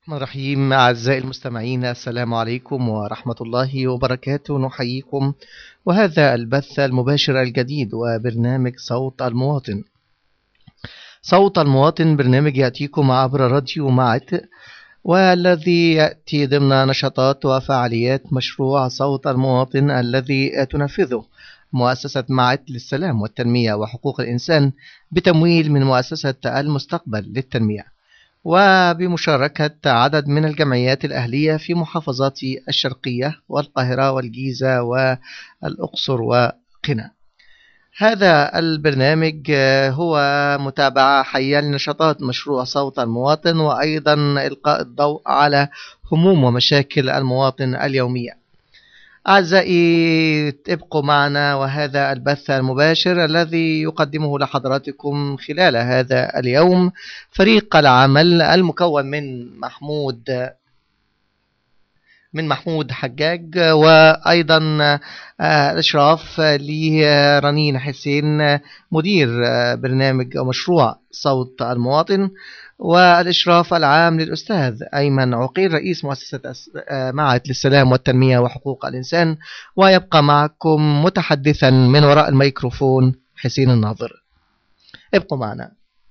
الرحمن الرحيم أعزائي المستمعين السلام عليكم ورحمة الله وبركاته نحييكم وهذا البث المباشر الجديد وبرنامج صوت المواطن صوت المواطن برنامج يأتيكم عبر راديو معت والذي يأتي ضمن نشاطات وفعاليات مشروع صوت المواطن الذي تنفذه مؤسسة معت للسلام والتنمية وحقوق الإنسان بتمويل من مؤسسة المستقبل للتنمية وبمشاركة عدد من الجمعيات الأهلية في محافظات الشرقية والقاهرة والجيزة والأقصر وقنا هذا البرنامج هو متابعة حية لنشاطات مشروع صوت المواطن وأيضا إلقاء الضوء على هموم ومشاكل المواطن اليومية أعزائي ابقوا معنا وهذا البث المباشر الذي يقدمه لحضراتكم خلال هذا اليوم فريق العمل المكون من محمود من محمود حجاج وأيضا الإشراف لرنين حسين مدير برنامج مشروع صوت المواطن والإشراف العام للأستاذ أيمن عقيل رئيس مؤسسة معهد للسلام والتنمية وحقوق الإنسان ويبقى معكم متحدثا من وراء الميكروفون حسين الناظر ابقوا معنا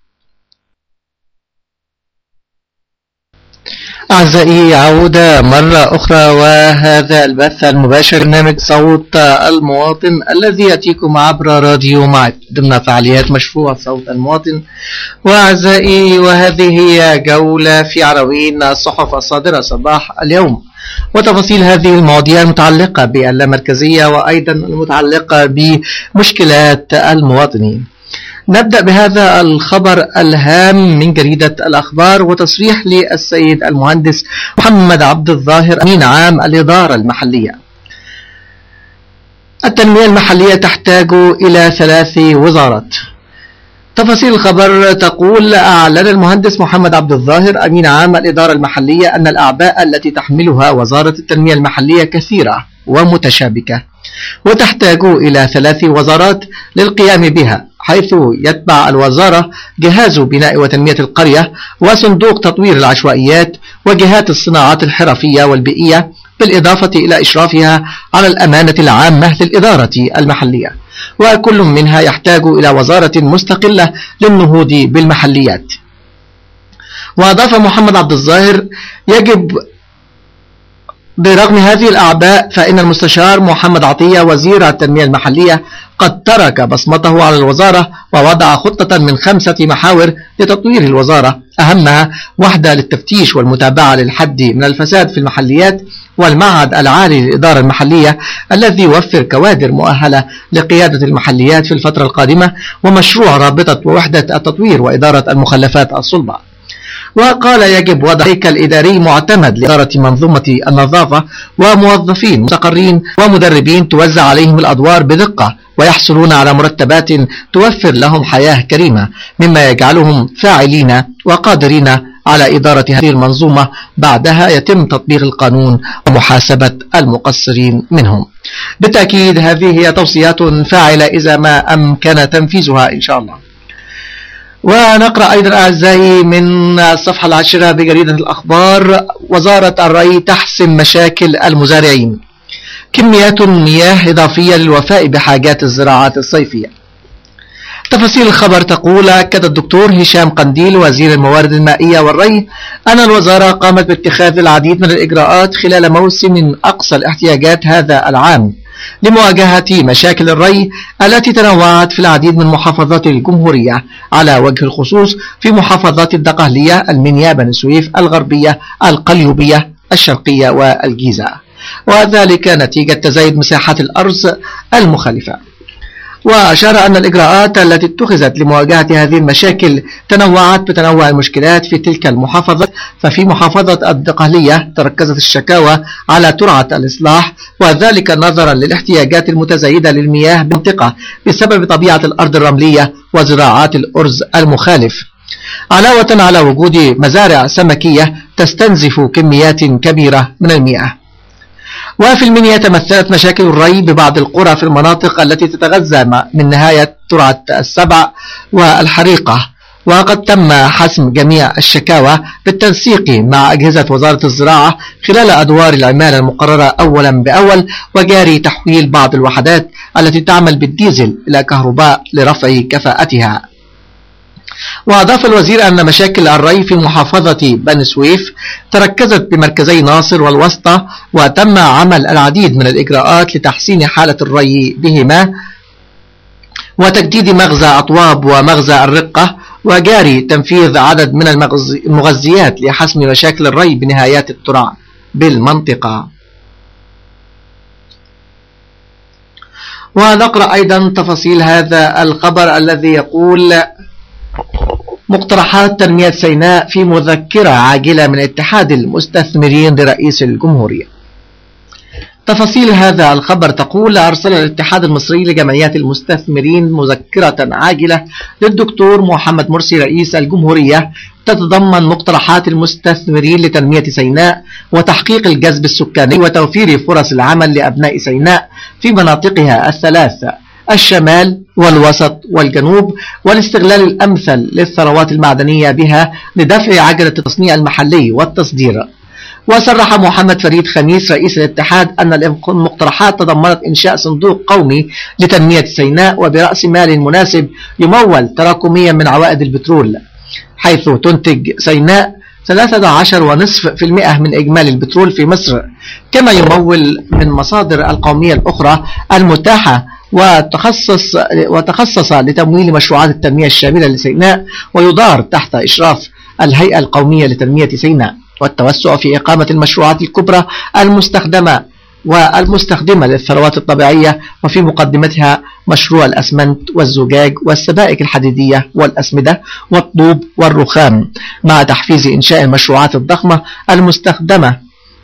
أعزائي عودة مرة أخرى وهذا البث المباشر برنامج صوت المواطن الذي يأتيكم عبر راديو معك ضمن فعاليات مشروع صوت المواطن وأعزائي وهذه هي جولة في عناوين الصحف الصادرة صباح اليوم وتفاصيل هذه المواضيع المتعلقة باللامركزية وأيضا المتعلقة بمشكلات المواطنين نبدأ بهذا الخبر الهام من جريدة الأخبار وتصريح للسيد المهندس محمد عبد الظاهر أمين عام الإدارة المحلية التنمية المحلية تحتاج إلى ثلاث وزارات تفاصيل الخبر تقول أعلن المهندس محمد عبد الظاهر أمين عام الإدارة المحلية أن الأعباء التي تحملها وزارة التنمية المحلية كثيرة ومتشابكة وتحتاج إلى ثلاث وزارات للقيام بها حيث يتبع الوزارة جهاز بناء وتنمية القرية وصندوق تطوير العشوائيات وجهات الصناعات الحرفية والبيئية بالإضافة إلى إشرافها على الأمانة العامة للإدارة المحلية وكل منها يحتاج إلى وزارة مستقلة للنهوض بالمحليات وأضاف محمد عبد الظاهر يجب برغم هذه الأعباء فإن المستشار محمد عطية وزير التنمية المحلية قد ترك بصمته على الوزارة ووضع خطة من خمسة محاور لتطوير الوزارة أهمها وحدة للتفتيش والمتابعة للحد من الفساد في المحليات والمعهد العالي للإدارة المحلية الذي يوفر كوادر مؤهلة لقيادة المحليات في الفترة القادمة ومشروع رابطة ووحدة التطوير وإدارة المخلفات الصلبة وقال يجب وضع هيكل إداري معتمد لإدارة منظومة النظافة وموظفين مستقرين ومدربين توزع عليهم الأدوار بدقة ويحصلون على مرتبات توفر لهم حياة كريمة مما يجعلهم فاعلين وقادرين على إدارة هذه المنظومة بعدها يتم تطبيق القانون ومحاسبة المقصرين منهم بالتأكيد هذه هي توصيات فاعلة إذا ما أمكن تنفيذها إن شاء الله ونقرأ أيضا أعزائي من الصفحة العاشرة بجريدة الأخبار وزارة الري تحسم مشاكل المزارعين كميات مياه إضافية للوفاء بحاجات الزراعات الصيفية تفاصيل الخبر تقول أكد الدكتور هشام قنديل وزير الموارد المائية والري أن الوزارة قامت باتخاذ العديد من الإجراءات خلال موسم أقصى الاحتياجات هذا العام لمواجهة مشاكل الري التي تنوعت في العديد من محافظات الجمهورية على وجه الخصوص في محافظات الدقهلية المنيا بني سويف الغربية القليوبية الشرقية والجيزة وذلك نتيجة تزايد مساحات الأرز المخالفة وأشار أن الإجراءات التي اتخذت لمواجهة هذه المشاكل تنوعت بتنوع المشكلات في تلك المحافظة ففي محافظة الدقهلية تركزت الشكاوى على ترعة الإصلاح وذلك نظرا للاحتياجات المتزايدة للمياه بالمنطقة بسبب طبيعة الأرض الرملية وزراعات الأرز المخالف علاوة على وجود مزارع سمكية تستنزف كميات كبيرة من المياه وفي المنيا تمثلت مشاكل الري ببعض القرى في المناطق التي تتغذى من نهاية ترعة السبع والحريقة وقد تم حسم جميع الشكاوى بالتنسيق مع أجهزة وزارة الزراعة خلال أدوار العمالة المقررة أولا بأول وجاري تحويل بعض الوحدات التي تعمل بالديزل إلى كهرباء لرفع كفاءتها وأضاف الوزير أن مشاكل الري في محافظة بني سويف تركزت بمركزي ناصر والوسطى وتم عمل العديد من الإجراءات لتحسين حالة الري بهما وتجديد مغزى أطواب ومغزى الرقة وجاري تنفيذ عدد من المغذيات لحسم مشاكل الري بنهايات الترع بالمنطقة ونقرأ أيضا تفاصيل هذا الخبر الذي يقول مقترحات تنمية سيناء في مذكرة عاجلة من اتحاد المستثمرين لرئيس الجمهورية تفاصيل هذا الخبر تقول أرسل الاتحاد المصري لجمعيات المستثمرين مذكرة عاجلة للدكتور محمد مرسي رئيس الجمهورية تتضمن مقترحات المستثمرين لتنمية سيناء وتحقيق الجذب السكاني وتوفير فرص العمل لأبناء سيناء في مناطقها الثلاثة الشمال والوسط والجنوب والاستغلال الأمثل للثروات المعدنية بها لدفع عجلة التصنيع المحلي والتصدير وصرح محمد فريد خميس رئيس الاتحاد أن المقترحات تضمنت إنشاء صندوق قومي لتنمية سيناء وبرأس مال مناسب يمول تراكميا من عوائد البترول حيث تنتج سيناء 13.5% من إجمالي البترول في مصر كما يمول من مصادر القومية الأخرى المتاحة وتخصص وتخصص لتمويل مشروعات التنمية الشاملة لسيناء ويدار تحت إشراف الهيئة القومية لتنمية سيناء والتوسع في إقامة المشروعات الكبرى المستخدمة والمستخدمة للثروات الطبيعية وفي مقدمتها مشروع الأسمنت والزجاج والسبائك الحديدية والأسمدة والطوب والرخام مع تحفيز إنشاء المشروعات الضخمة المستخدمة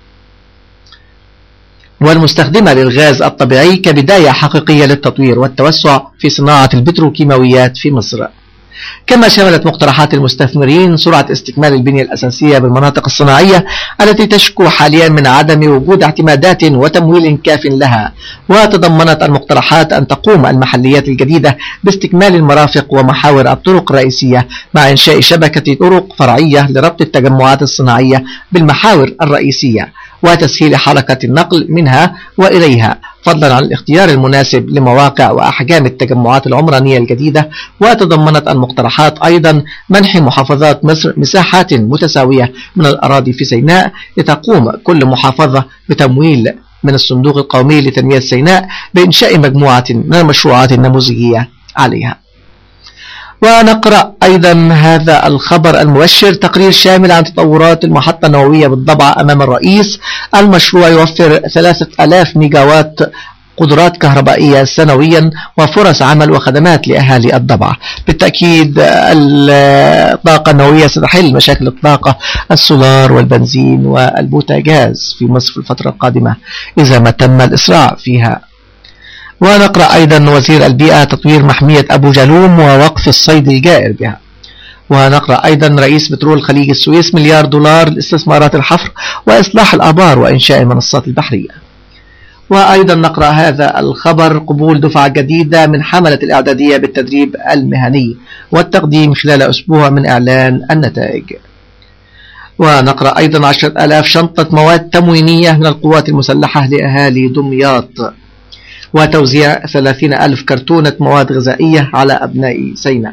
والمستخدمة للغاز الطبيعي كبداية حقيقية للتطوير والتوسع في صناعة البتروكيماويات في مصر كما شملت مقترحات المستثمرين سرعة استكمال البنية الأساسية بالمناطق الصناعية التي تشكو حاليا من عدم وجود اعتمادات وتمويل كاف لها وتضمنت المقترحات أن تقوم المحليات الجديدة باستكمال المرافق ومحاور الطرق الرئيسية مع إنشاء شبكة طرق فرعية لربط التجمعات الصناعية بالمحاور الرئيسية وتسهيل حركة النقل منها وإليها فضلا عن الاختيار المناسب لمواقع وأحجام التجمعات العمرانية الجديدة وتضمنت المقترحات أيضا منح محافظات مصر مساحات متساوية من الأراضي في سيناء لتقوم كل محافظة بتمويل من الصندوق القومي لتنمية سيناء بإنشاء مجموعة من المشروعات النموذجية عليها ونقرأ أيضا هذا الخبر المبشر تقرير شامل عن تطورات المحطة النووية بالضبع أمام الرئيس المشروع يوفر 3000 ميجاوات قدرات كهربائية سنويا وفرص عمل وخدمات لأهالي الضبع بالتأكيد الطاقة النووية ستحل مشاكل الطاقة السولار والبنزين والبوتاجاز في مصر في الفترة القادمة إذا ما تم الإسراع فيها ونقرأ أيضا وزير البيئة تطوير محمية أبو جالوم ووقف الصيد الجائر بها ونقرأ أيضا رئيس بترول خليج السويس مليار دولار لاستثمارات الحفر وإصلاح الآبار وإنشاء المنصات البحرية وأيضا نقرأ هذا الخبر قبول دفعة جديدة من حملة الإعدادية بالتدريب المهني والتقديم خلال أسبوع من إعلان النتائج ونقرأ أيضا عشرة ألاف شنطة مواد تموينية من القوات المسلحة لأهالي دمياط وتوزيع 30 ألف كرتونة مواد غذائية على أبناء سيناء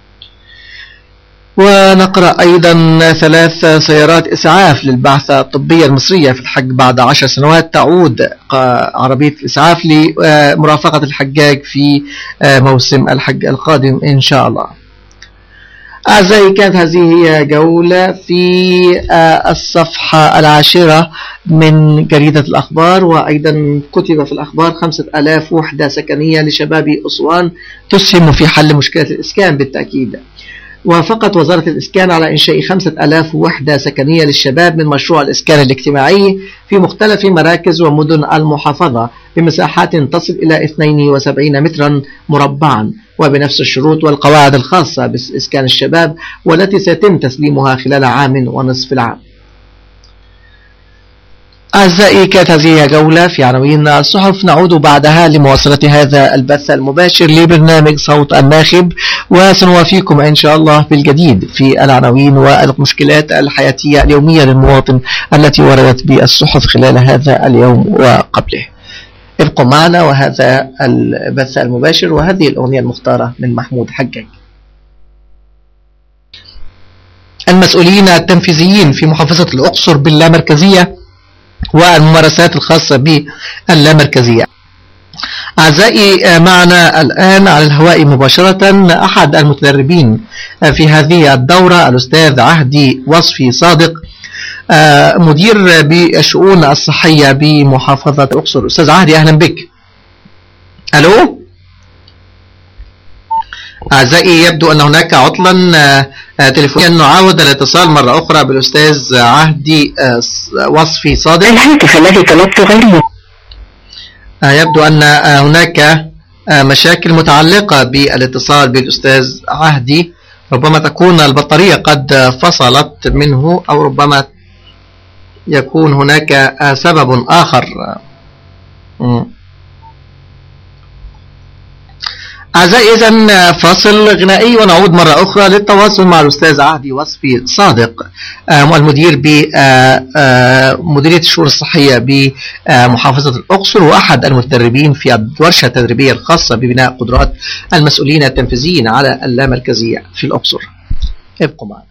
ونقرأ أيضا ثلاث سيارات إسعاف للبعثة الطبية المصرية في الحج بعد عشر سنوات تعود عربية الإسعاف لمرافقة الحجاج في موسم الحج القادم إن شاء الله أعزائي كانت هذه هي جولة في الصفحة العاشرة من جريدة الأخبار وأيضا كتب في الأخبار خمسة ألاف وحدة سكنية لشباب أسوان تسهم في حل مشكلة الإسكان بالتأكيد وافقت وزارة الإسكان على إنشاء خمسة ألاف وحدة سكنية للشباب من مشروع الإسكان الاجتماعي في مختلف مراكز ومدن المحافظة بمساحات تصل إلى 72 مترا مربعا وبنفس الشروط والقواعد الخاصة بإسكان الشباب والتي سيتم تسليمها خلال عام ونصف العام أعزائي كانت هذه جولة في عناوين الصحف نعود بعدها لمواصلة هذا البث المباشر لبرنامج صوت الناخب وسنوافيكم إن شاء الله بالجديد في العناوين والمشكلات الحياتية اليومية للمواطن التي وردت بالصحف خلال هذا اليوم وقبله ابقوا معنا وهذا البث المباشر وهذه الأغنية المختارة من محمود حجاج المسؤولين التنفيذيين في محافظة الأقصر باللامركزية والممارسات الخاصة باللامركزية أعزائي معنا الآن على الهواء مباشرة أحد المتدربين في هذه الدورة الأستاذ عهدي وصفي صادق مدير بالشؤون الصحية بمحافظة الأقصر أستاذ عهدي أهلا بك ألو أعزائي يبدو أن هناك عطلا تليفونيا نعاود الاتصال مرة أخرى بالأستاذ عهدي وصفي صادق الهاتف الذي طلبت غير يبدو أن هناك مشاكل متعلقة بالاتصال بالأستاذ عهدي ربما تكون البطارية قد فصلت منه أو ربما يكون هناك سبب آخر أعزائي إذا فاصل غنائي ونعود مرة أخرى للتواصل مع الأستاذ عهدي وصفي صادق المدير بمديرية الشؤون الصحية بمحافظة الأقصر وأحد المتدربين في الورشة التدريبية الخاصة ببناء قدرات المسؤولين التنفيذيين على اللامركزية في الأقصر ابقوا معنا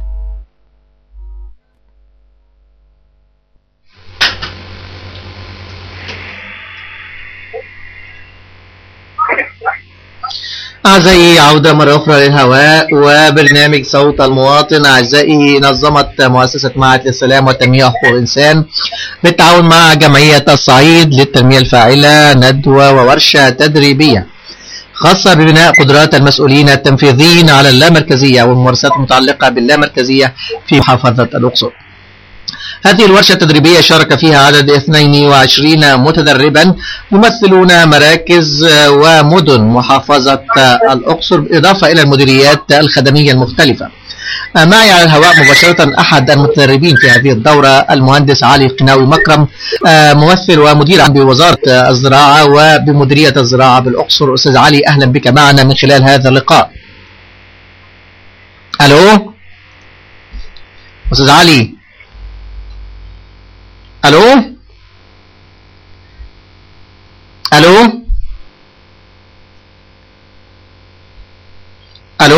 أعزائي عودة مرة أخرى للهواء وبرنامج صوت المواطن أعزائي نظمت مؤسسة معهد للسلام والتنمية وحقوق الإنسان بالتعاون مع جمعية الصعيد للتنمية الفاعلة ندوة وورشة تدريبية خاصة ببناء قدرات المسؤولين التنفيذيين على اللامركزية والممارسات المتعلقة باللامركزية في محافظة الأقصر هذه الورشة التدريبية شارك فيها عدد 22 متدربا يمثلون مراكز ومدن محافظة الأقصر إضافة إلى المديريات الخدمية المختلفة معي على الهواء مباشرة أحد المتدربين في هذه الدورة المهندس علي قناوي مكرم ممثل ومدير عام بوزارة الزراعة وبمديرية الزراعة بالأقصر أستاذ علي أهلا بك معنا من خلال هذا اللقاء ألو أستاذ علي الو الو الو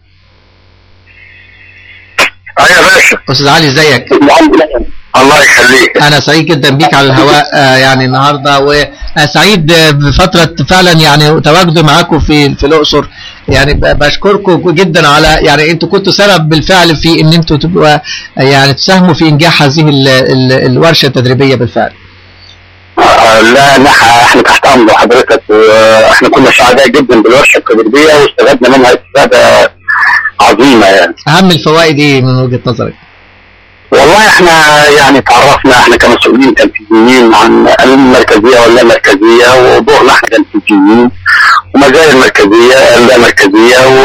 اه يا باشا استاذ علي ازيك الله يخليك انا سعيد جدا بيك على الهواء آه يعني النهارده وسعيد بفتره فعلا يعني تواجدي معاكم في في الاقصر يعني بشكركم جدا على يعني انتوا كنتوا سبب بالفعل في ان انتوا تبقوا يعني تساهموا في انجاح هذه ال ال الورشه التدريبيه بالفعل. آه لا نحن احنا تحت امر حضرتك واحنا كنا سعداء جدا بالورشه التدريبيه واستفدنا منها استفاده عظيمه يعني. اهم الفوائد ايه من وجهه نظرك؟ والله احنا يعني تعرفنا احنا كمسؤولين تنفيذيين عن المركزيه واللا مركزيه ودورنا احنا تنفيذيين ومزايا المركزيه اللامركزيه و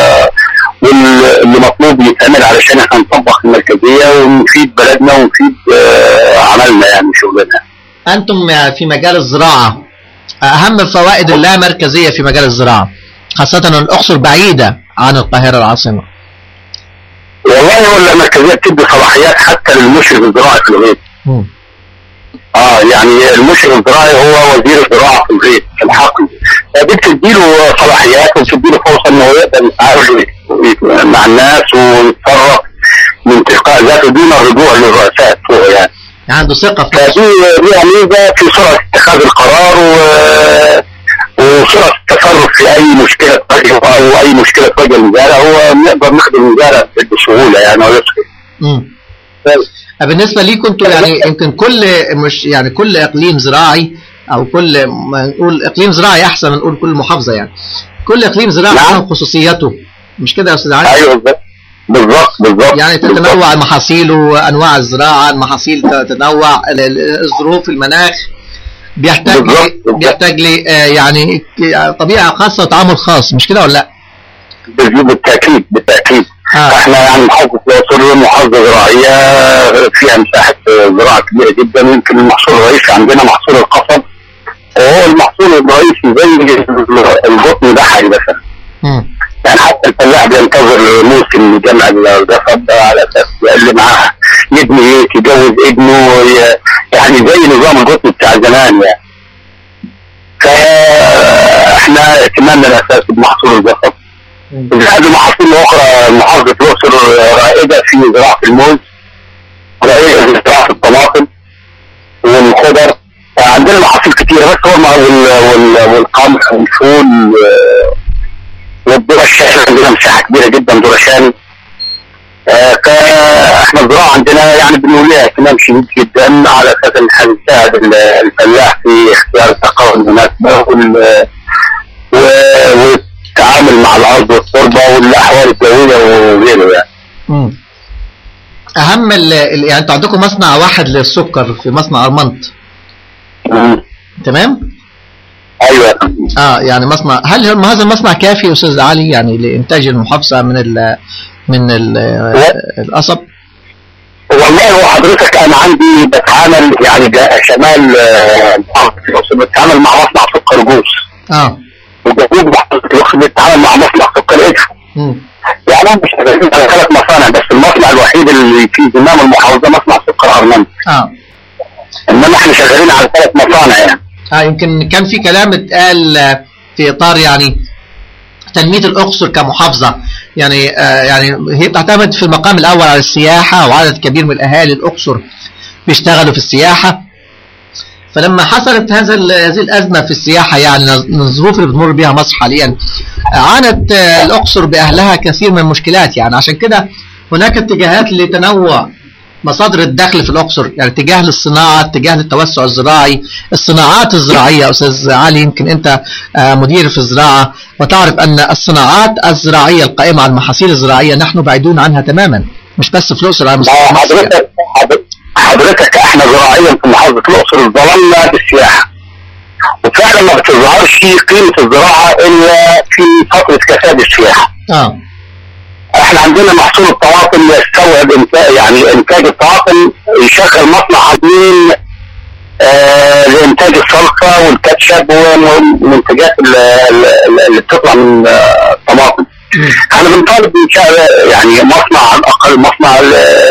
واللي مطلوب يتعمل علشان احنا نطبق المركزيه ونفيد بلدنا ونفيد عملنا يعني شغلنا. انتم في مجال الزراعه اهم فوائد اللامركزيه في مجال الزراعه خاصه ان الاقصر بعيده عن القاهره العاصمه. والله هو اللامركزيه بتدي صلاحيات حتى للمشرف الزراعي في الغيط. اه يعني المشرف الزراعي هو وزير الزراعه في الغيط في الحقل دي بتديله صلاحيات وبتديله فرصه انه يقدر يتعامل مع الناس ويتصرف من تلقاء ذاته دون الرجوع للرؤساء فوق يعني. عنده ثقه في فدي ليها ميزه في سرعه اتخاذ القرار و وسرعه التصرف في اي مشكله تواجه او اي مشكله تواجه المزارع هو نقدر نخدم المزارع بسهوله يعني ويسهل. بالنسبه ليكم انتوا يعني يمكن كل مش يعني كل اقليم زراعي او كل ما نقول اقليم زراعي احسن من نقول كل محافظه يعني كل اقليم زراعي له خصوصياته مش كده يا استاذ علي؟ ايوه بالظبط بالظبط يعني تتنوع محاصيله انواع الزراعه المحاصيل تتنوع الظروف المناخ بيحتاج لي بيحتاج لي يعني طبيعه خاصه وتعامل خاص مش كده ولا لا؟ بالتاكيد بالتاكيد آه. احنا يعني محافظه الاقصر محافظه زراعيه فيها مساحه زراعه كبيره جدا يمكن المحصول الرئيسي عندنا محصول القصب وهو المحصول الرئيسي زي القطن بحري مثلا يعني حتى الفلاح بينتظر موسم جمع القصب على اساس اللي معاه يبني بيت يجوز ابنه يعني زي نظام القطن بتاع زمان يعني فاحنا اهتمامنا الاساسي بمحصول القصب زائد المحاصيل الاخرى محافظه الاقصر رائده في زراعه الموز رائده في زراعه الطماطم والخضر عندنا محاصيل كتيره بس هو والقمح والفول والذره الشامي عندنا مساحه كبيره جدا ذره شامي فاحنا الزراعه عندنا يعني بنقول لها اهتمام شديد جدا على اساس ان احنا نساعد الفلاح في اختيار الثقافه المناسبه وال التعامل مع الارض والتربه والاحوال الجويه وغيره يعني. امم اهم ال يعني انتوا عندكم مصنع واحد للسكر في مصنع ارمنت. تمام؟ ايوه اه يعني مصنع هل هذا المصنع كافي يا استاذ علي يعني لانتاج المحافظه من ال من ال القصب؟ والله هو حضرتك انا عندي بتعامل يعني شمال بتعامل مع مصنع سكر جوز. اه وجديد محافظه الاقصر بيتعامل مع مصنع سكر ادفو يعني احنا شغالين على ثلاث مصانع بس المصنع الوحيد اللي في زمام المحافظه مصنع سكر ارمنت اه انما احنا شغالين على ثلاث مصانع يعني اه يمكن كان في كلام اتقال في اطار يعني تنميه الاقصر كمحافظه يعني آه يعني هي بتعتمد في المقام الاول على السياحه وعدد كبير من الاهالي الاقصر بيشتغلوا في السياحه فلما حصلت هذا هذه الازمه في السياحه يعني الظروف اللي بتمر بها مصر حاليا عانت الاقصر باهلها كثير من المشكلات يعني عشان كده هناك اتجاهات لتنوع مصادر الدخل في الاقصر يعني اتجاه للصناعه اتجاه للتوسع الزراعي الصناعات الزراعيه استاذ علي يمكن انت مدير في الزراعه وتعرف ان الصناعات الزراعيه القائمه على المحاصيل الزراعيه نحن بعيدون عنها تماما مش بس في الاقصر على مستوى مصر حضرتك احنا زراعيا في محافظه الاقصر ظلمنا بالسياحه وفعلا ما بتظهرش قيمه الزراعه الا في فتره كساد السياحه. اه احنا عندنا محصول الطماطم يستوعب انتاج يعني انتاج الطماطم يشغل مصنع عظيم آه لانتاج الصلصه والكاتشب والمنتجات اللي بتطلع من الطماطم. احنا بنطالب يعني مصنع على الاقل مصنع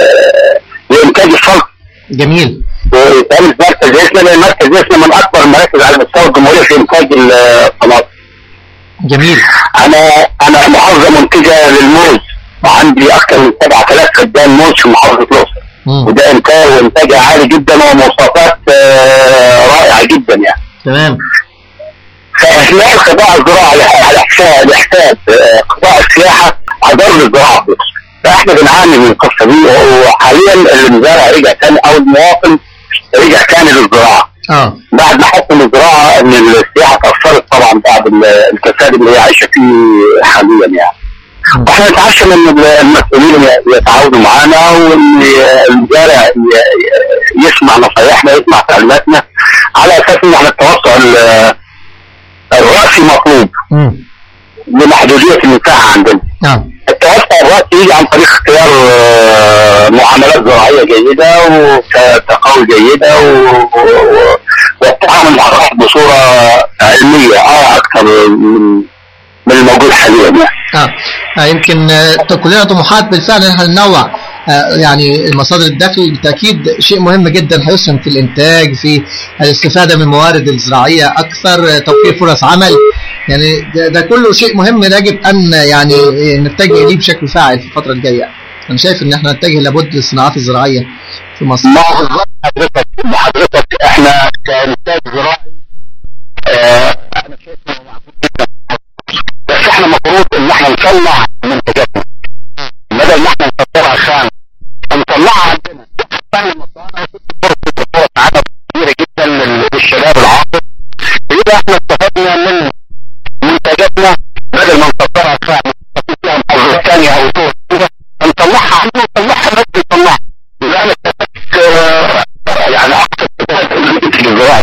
لانتاج الصلصه. جميل ويتعمل مركز اسمه لان مركز اسمه من اكبر المراكز على مستوى الجمهوريه في انتاج الطماطم. جميل انا انا محافظه منتجه للموز وعندي اكثر من 7000 فدان موز في محافظه الاقصر وده انتاج وانتاجها عالي جدا ومواصفات رائعه جدا يعني. تمام فاهمال قطاع الزراعه على حساب يحتاج قطاع السياحه اضر الزراعه في الاقصر. فاحنا بنعاني من القصه دي وحاليا المزارع رجع تاني او المواطن رجع تاني للزراعه. اه بعد ما حكم الزراعه ان السياحه تاثرت طبعا بعد الكساد اللي هي عايشه فيه حاليا يعني. واحنا نتعشم ان المسؤولين يتعاونوا معانا وان المزارع يسمع نصايحنا يسمع تعليماتنا على اساس ان احنا التوسع الراسي مطلوب لمحدوديه المساحه عندنا. نعم التوسع الراسي يجي عن طريق اختيار معاملات زراعيه جيده وتقاوي جيده والتعامل مع الرأس بصوره علميه اه اكثر من من الموجود حاليا يعني. اه, آه يمكن آه كلنا طموحات بالفعل ان احنا ننوع آه يعني مصادر الدخل بالتاكيد شيء مهم جدا هيسهم في الانتاج في الاستفاده من الموارد الزراعيه اكثر توفير فرص عمل يعني ده, ده كله شيء مهم يجب ان يعني نتجه اليه بشكل فاعل في الفتره الجايه انا شايف ان احنا نتجه لابد للصناعات الزراعيه في مصر ما بالظبط حضرتك حضرتك احنا كانتاج زراعي اه انا شايف انه معقول جدا بس احنا المفروض ان احنا نصنع منتجاتنا بدل ما احنا نصدرها خام نطلعها عندنا تعمل مصانع فرصه فرص عمل كبيره جدا للشباب العاطل يبقى احنا استفدنا من منتجاتنا بدل ما نصدرها خام نستفيد فيها محافظات ثانيه او طرق كده نطلعها عندنا نطلعها بس نطلعها يبقى انا استفدت يعني اقصى استفاده من المنتج الزراعي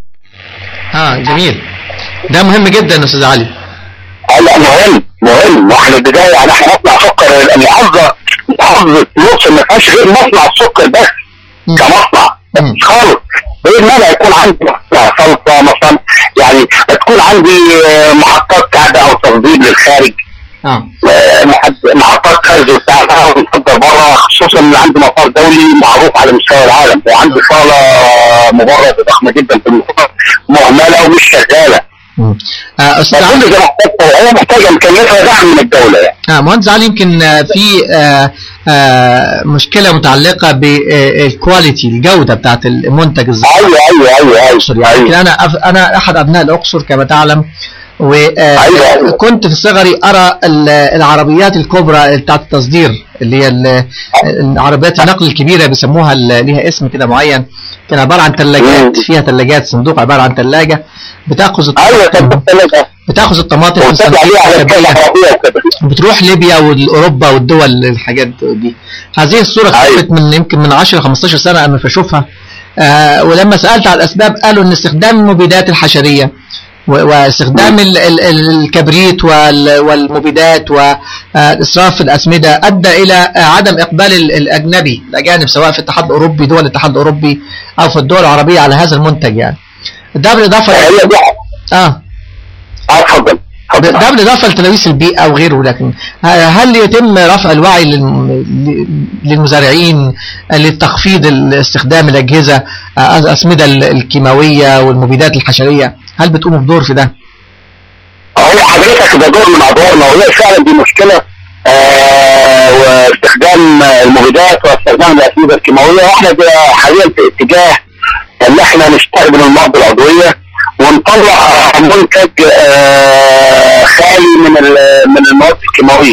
اه جميل ده مهم جدا يا استاذ علي لا مهم مهم احنا البدايه يعني احنا مصنع سكر المحافظه محافظه الاقصر ما فيهاش غير مصنع السكر بس مم. كمصنع مم. خالص غير ما أنا يكون عندي مصنع صلصه مصنع يعني تكون عندي آه، محطات كعبه او تصدير للخارج اه آه، محط- محطات خارج بتاعها ونصدر بره خصوصا ان عندي مطار دولي معروف على مستوى العالم وعندي صاله مبرده ضخمه جدا في المطار مهمله ومش شغاله مم. آه، استاذ فكل علي ده محتاج هو محتاج امكانياتها دعم من الدوله يعني آه مهندس علي يمكن آه، في آه آه مشكله متعلقه بالكواليتي الجوده بتاعت المنتج الزراعي ايوه ايوه ايوه الاقصر يعني يمكن ايوه انا أف- انا احد ابناء الاقصر كما تعلم أيوة، أيوة. وكنت في صغري ارى ال- العربيات الكبرى بتاعت التصدير اللي هي ال- العربيات النقل الكبيره بيسموها ال- ليها اسم كده معين كان عباره عن ثلاجات مم. فيها ثلاجات صندوق عباره عن ثلاجه بتاخذ ايوه الطماطم طب الثلاجه بتاخذ الطماطم في وتطلع صناديق عليها على خشبية. الكلمه العربيه وكده بتروح ليبيا واوروبا والدول الحاجات دي هذه الصوره أيوة. اختفت من يمكن من 10 15 سنه انا بشوفها آه ولما سالت على الاسباب قالوا ان استخدام المبيدات الحشريه و- واستخدام ال- ال- ال- الكبريت وال- والمبيدات واسراف في الاسمده ادى الى آه، عدم اقبال ال- الاجنبي الاجانب سواء في الاتحاد الاوروبي دول الاتحاد الاوروبي او في الدول العربيه على هذا المنتج يعني ده بالاضافه هي دي اه اه اتفضل اتفضل. ده بالاضافه لتلويث البيئه وغيره لكن هل يتم رفع الوعي للم- للمزارعين لتخفيض استخدام الاجهزه الاسمده الكيماويه والمبيدات الحشريه هل بتقوموا بدور في ده؟ هو حضرتك ده دور من ادوارنا وهي فعلا دي مشكله آه واستخدام المبيدات واستخدام الاسمده الكيماويه واحنا ده حاليا في اتجاه ان احنا نستخدم المواد العضويه ونطلع منتج آه خالي من ال- من المواد الكيماويه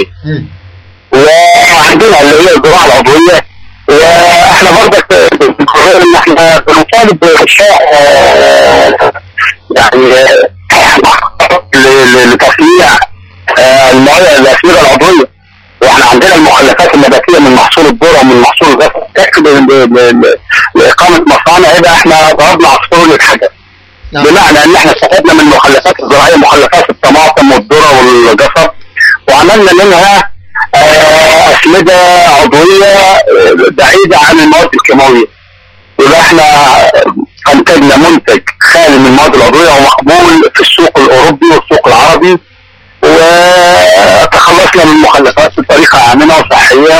وعندنا اللي هي الزراعه العضويه واحنا برضك بنقرر ان احنا بنطالب بانشاء آه، يعني آه، ل- ل- لتصنيع آه، المواد الاسمده العضويه واحنا عندنا المخلفات النباتيه من محصول الذره ومن محصول الغاز تكفي ل- ل- ل- لاقامه مصانع يبقى احنا ضربنا عصفور للحجر بمعنى ان احنا استفدنا من المخلفات الزراعيه مخلفات الطماطم والذره والجزر وعملنا منها آه، اسمده عضويه آه، بعيده عن المواد الكيماويه يبقى احنا انتجنا منتج خالي من المواد العضويه ومقبول في السوق الاوروبي والسوق العربي وتخلصنا من المخلفات بطريقه امنه وصحيه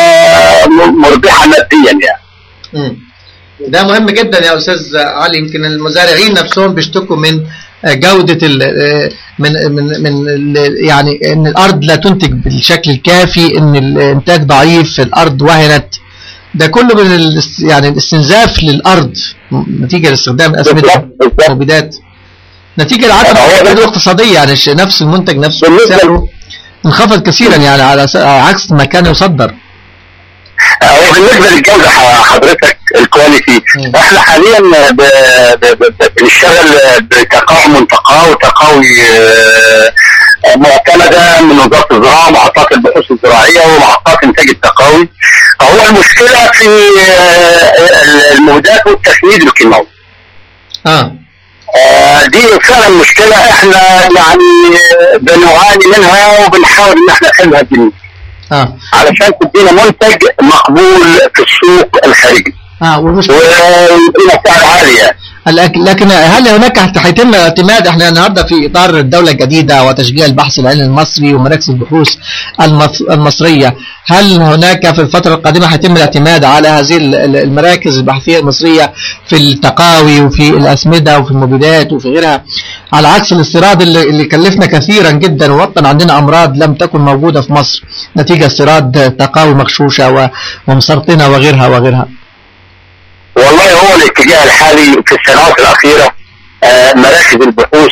ومربحه ماديا يعني مم. ده مهم جدا يا استاذ علي يمكن المزارعين نفسهم بيشتكوا من جودة ال من من من ال يعني ان الارض لا تنتج بالشكل الكافي ان الانتاج ضعيف الارض وهنت ده كله من ال يعني الاستنزاف للارض نتيجة لاستخدام الاسمدة بالظبط، بالظبط. والمبيدات نتيجة لعدم هو ده- الفائدة الاقتصادية يعني الش- نفس المنتج نفسه بالنسبة سعره انخفض كثيرا يعني على س- عكس ما كان يصدر هو بالنسبه للجوده ح- حضرتك الكواليتي مم. احنا حاليا ب- ب- ب- بنشتغل بتقاوي منطقه وتقاوي آه، معتمده من وزاره الزراعه محطات البحوث الزراعيه ومحطات انتاج التقاوي هو المشكله في آه، المبيدات والتسميد الكيماوي اه آه، دي فعلا مشكله احنا يعني بنعاني منها وبنحاول ان احنا نحلها بالنسبة. اه علشان تدينا منتج مقبول في السوق الخارجي اه والمشكلة ويدينا سعر عالي يعني. لكن لكن هل هناك هيتم اعتماد احنا النهارده في اطار الدوله الجديده وتشجيع البحث العلمي المصري ومراكز البحوث المص- المصريه هل هناك في الفتره القادمه هيتم الاعتماد على هذه ال- ال- المراكز البحثيه المصريه في التقاوي وفي الاسمده وفي المبيدات وفي غيرها على عكس الاستيراد اللي, اللي كلفنا كثيرا جدا ووطن عندنا امراض لم تكن موجوده في مصر نتيجه استيراد تقاوي مغشوشه و- ومسرطنه وغيرها وغيرها والله هو الاتجاه الحالي في السنوات الاخيره آه، مراكز البحوث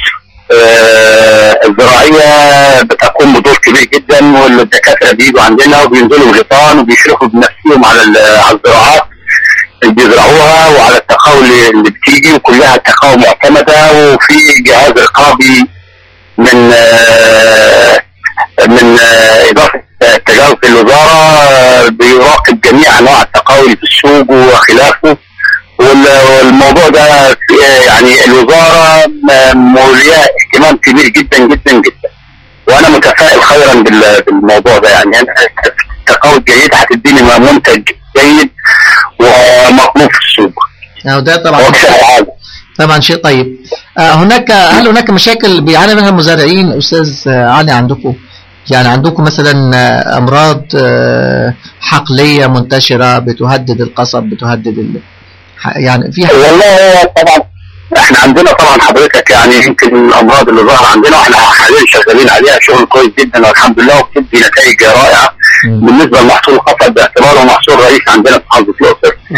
آه، الزراعيه بتقوم بدور كبير جدا والدكاتره بيجوا عندنا وبينزلوا الغيطان وبيشرفوا بنفسهم على ال- على الزراعات اللي بيزرعوها وعلى التقاوي اللي- اللي بتيجي وكلها تقاوي معتمده وفي جهاز رقابي من آه، من آه، اضافه آه، تجاوز الوزاره آه، بيراقب جميع انواع التقاوي اللي في السوق وخلافه وال- والموضوع ده في- يعني الوزاره م- مولياه اهتمام كبير جدا جدا جدا وانا متفائل خيرا بال- بالموضوع ده يعني انا تقاوي جيد هتديني منتج جيد ومطلوب في السوق أو ده طبعا هو بشكل عام طبعا شيء طيب آه، هناك هل هناك مشاكل بيعاني منها المزارعين استاذ آه، علي عندكم يعني عندكم مثلا آه، امراض آه، حقليه منتشره بتهدد القصب بتهدد ال... ح- يعني في والله هو طبعا احنا عندنا طبعا حضرتك يعني يمكن من الامراض اللي ظاهره عندنا واحنا حاليا شغالين عليها شغل كويس جدا والحمد لله وبتدي نتائج رائعه مم. بالنسبه لمحصول القصب باعتباره محصول رئيس عندنا في محافظه الاقصر. مم.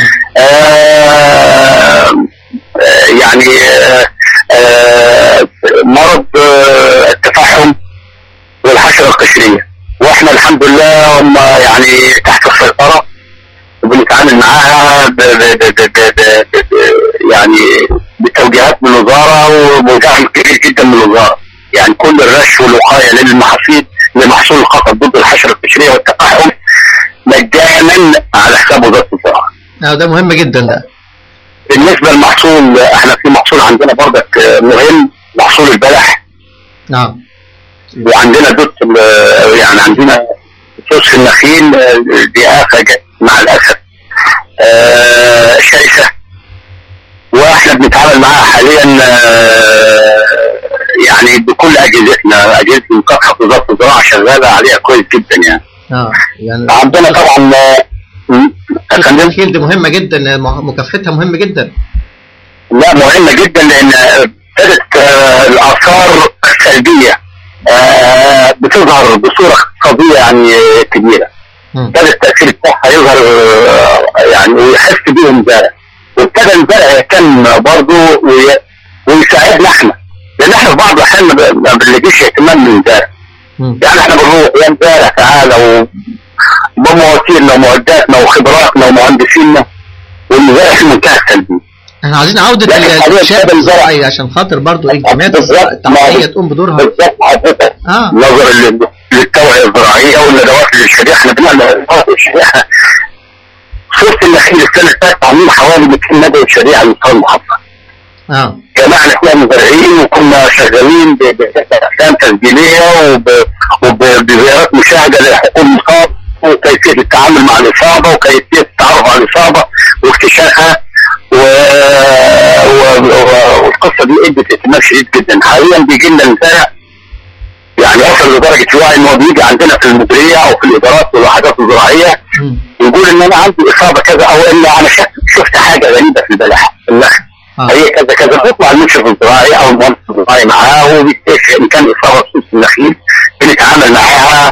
آه، آه، يعني آه، آه، مرض آه، التفحم والحشره القشريه واحنا الحمد لله هم يعني تحت السيطره وبنتعامل معاها ب ب ب ب ب ب ب يعني بتوجيهات من الوزاره ودعم كبير جدا من الوزاره يعني كل الرش والوقايه للمحاصيل لمحصول القصب ضد الحشره القشريه والتفحم مجانا على حساب وزاره الزراعه. آه، ده مهم جدا ده بالنسبه للمحصول احنا في محصول عندنا برضك مهم محصول البلح نعم وعندنا دوت ال- يعني عندنا صوص النخيل آه، دي آفة جت مع الأسف آه، شرسة واحنا بنتعامل معاها حاليا آه، يعني بكل أجهزتنا أجهزة مكافحة وزارة الزراعة شغالة عليها كويس جدا يعني اه يعني عندنا طبعا آه، م- أفندم؟ التخيل دي مهمه جدا م- مكافحتها مهمه جدا لا مهمة جدا لأن ابتدت آه، الآثار السلبية آه، بتظهر بصورة اقتصادية يعني كبيرة مم. ابتدى التأثير بتاعها يظهر آه، يعني ويحس بيه الزرع وابتدى الزرع يهتم برضه وي- ويساعدنا احنا لأن احنا في بعض الأحيان ما ب- ما بنلاقيش اهتمام من الزرع مم. يعني احنا بنروح يا زارع تعالى و- بمواتيرنا ومعداتنا وخبراتنا ومهندسينا والزرع في منتهى السلبية احنا عايزين عوده لا، ال- حاليا الشاب كده الزراعي عشان خاطر برضو ايه الجمعيات بالظبط. التعاونيه تقوم بدورها بالظبط حضرتك اه نظرا لل- للتوعية الزراعية والندوات للشريحة احنا بنعمل ندوات للشريحة صورة النخيل السنة اللي فاتت عاملين حوالي 200 ندوة شريحة لمستوى المحافظة اه جمعنا احنا مزارعين وكنا شغالين ب- ب- بأفلام تسجيلية وب- وب- بزيارات مشاهدة لحقوق المصاب وكيفية التعامل مع الإصابة وكيفية التعرف على الإصابة واكتشافها و... و... و... والقصة دي ادت اهتمام شديد جدا حاليا بيجي لنا الزرع يعني وصل لدرجة وعي ان هو بيجي عندنا في المديرية او في الادارات والوحدات الزراعية مم. يقول ان انا عندي اصابة كذا او ان انا شفت, شفت حاجة غريبة في البلح في النخل اه هي كذا كذا بيطلع المشرف الزراعي او المهندس الزراعي معاه وبيكتشف ان كان اصابه في صوص النخيل بنتعامل معاها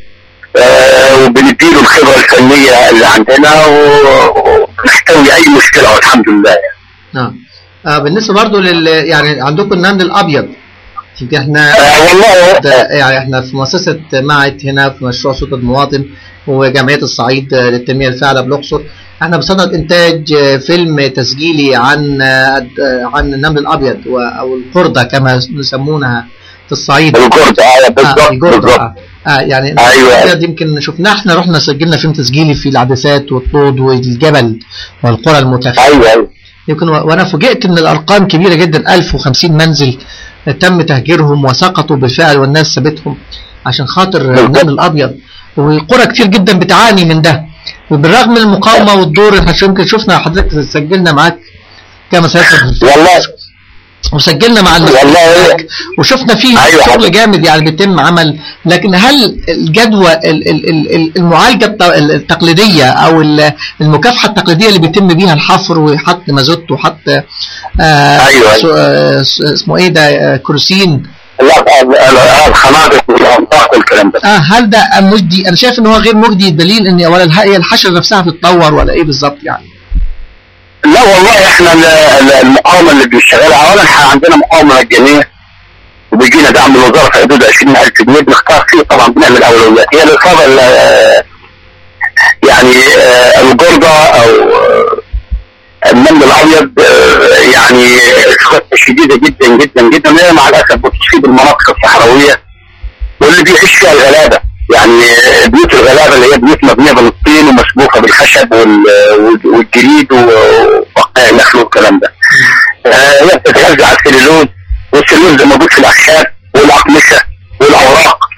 آه وبنديله الخبره الفنيه اللي عندنا و- ونحتوي اي مشكله والحمد لله يعني. نعم آه بالنسبه برضو لل يعني عندكم النمل الابيض يمكن احنا آه والله ده يعني احنا في مؤسسه معهد هنا في مشروع صوت المواطن وجمعيه الصعيد آه، للتنميه الفاعله بالاقصر احنا بصدد انتاج آه، فيلم تسجيلي عن آه، آه، عن النمل الابيض و- او القرده كما يسمونها في الصعيد الجرد اه آه بالظبط الجرده بالظبط آه. آه يعني أيوة. الابيض يمكن شفناه احنا رحنا سجلنا فيلم تسجيلي في العدسات والطود والجبل والقرى المتفرقه ايوه ايوه يمكن و- وانا فوجئت ان الارقام كبيره جدا 1050 منزل تم تهجيرهم وسقطوا بالفعل والناس سابتهم عشان خاطر النمل الابيض وقرى كتير جدا بتعاني من ده وبالرغم من المقاومه والدور احنا شو- يمكن شفنا حضرتك سجلنا معاك كما سيكون والله وسجلنا مع والله المسؤولين وشفنا فيه أيوة. شغل جامد يعني بيتم عمل لكن هل الجدوى ال- ال- ال- ال- المعالجه الت- التقليديه او ال- المكافحه التقليديه اللي بيتم بيها الحفر وحط مازوت وحط آه أيوة. سو- آه س- اسمه ايه ده آه، كروسين لا ال- الخنادق والانطاق والكلام ده اه هل ده مجدي انا شايف ان هو غير مجدي دليل ان ولا الح- هي الحشره نفسها بتتطور ولا ايه بالظبط يعني لا والله احنا ال- ال- المقاومه اللي بنشتغلها اولا احنا عندنا مقاومه مجانيه وبيجينا دعم من الوزاره في حدود 20000 جنيه بنختار فيه طبعا بنعمل اولويات هي الاصابه ال- يعني آه، الجرده او آه، النمل الابيض آه، يعني اصابات شديده جدا جدا جدا وهي مع الاسف بتصيب المناطق الصحراويه واللي بيعيش فيها الغلابه يعني بيوت الغلابه اللي هي بيوت مبنيه بالطين ومسبوكه بالخشب وال- وال- والجريد وبقايا النخل والكلام ده. آه، هي بتتغذى على السليلوز والسليلوز ده موجود في الاخشاب والاقمشه والاوراق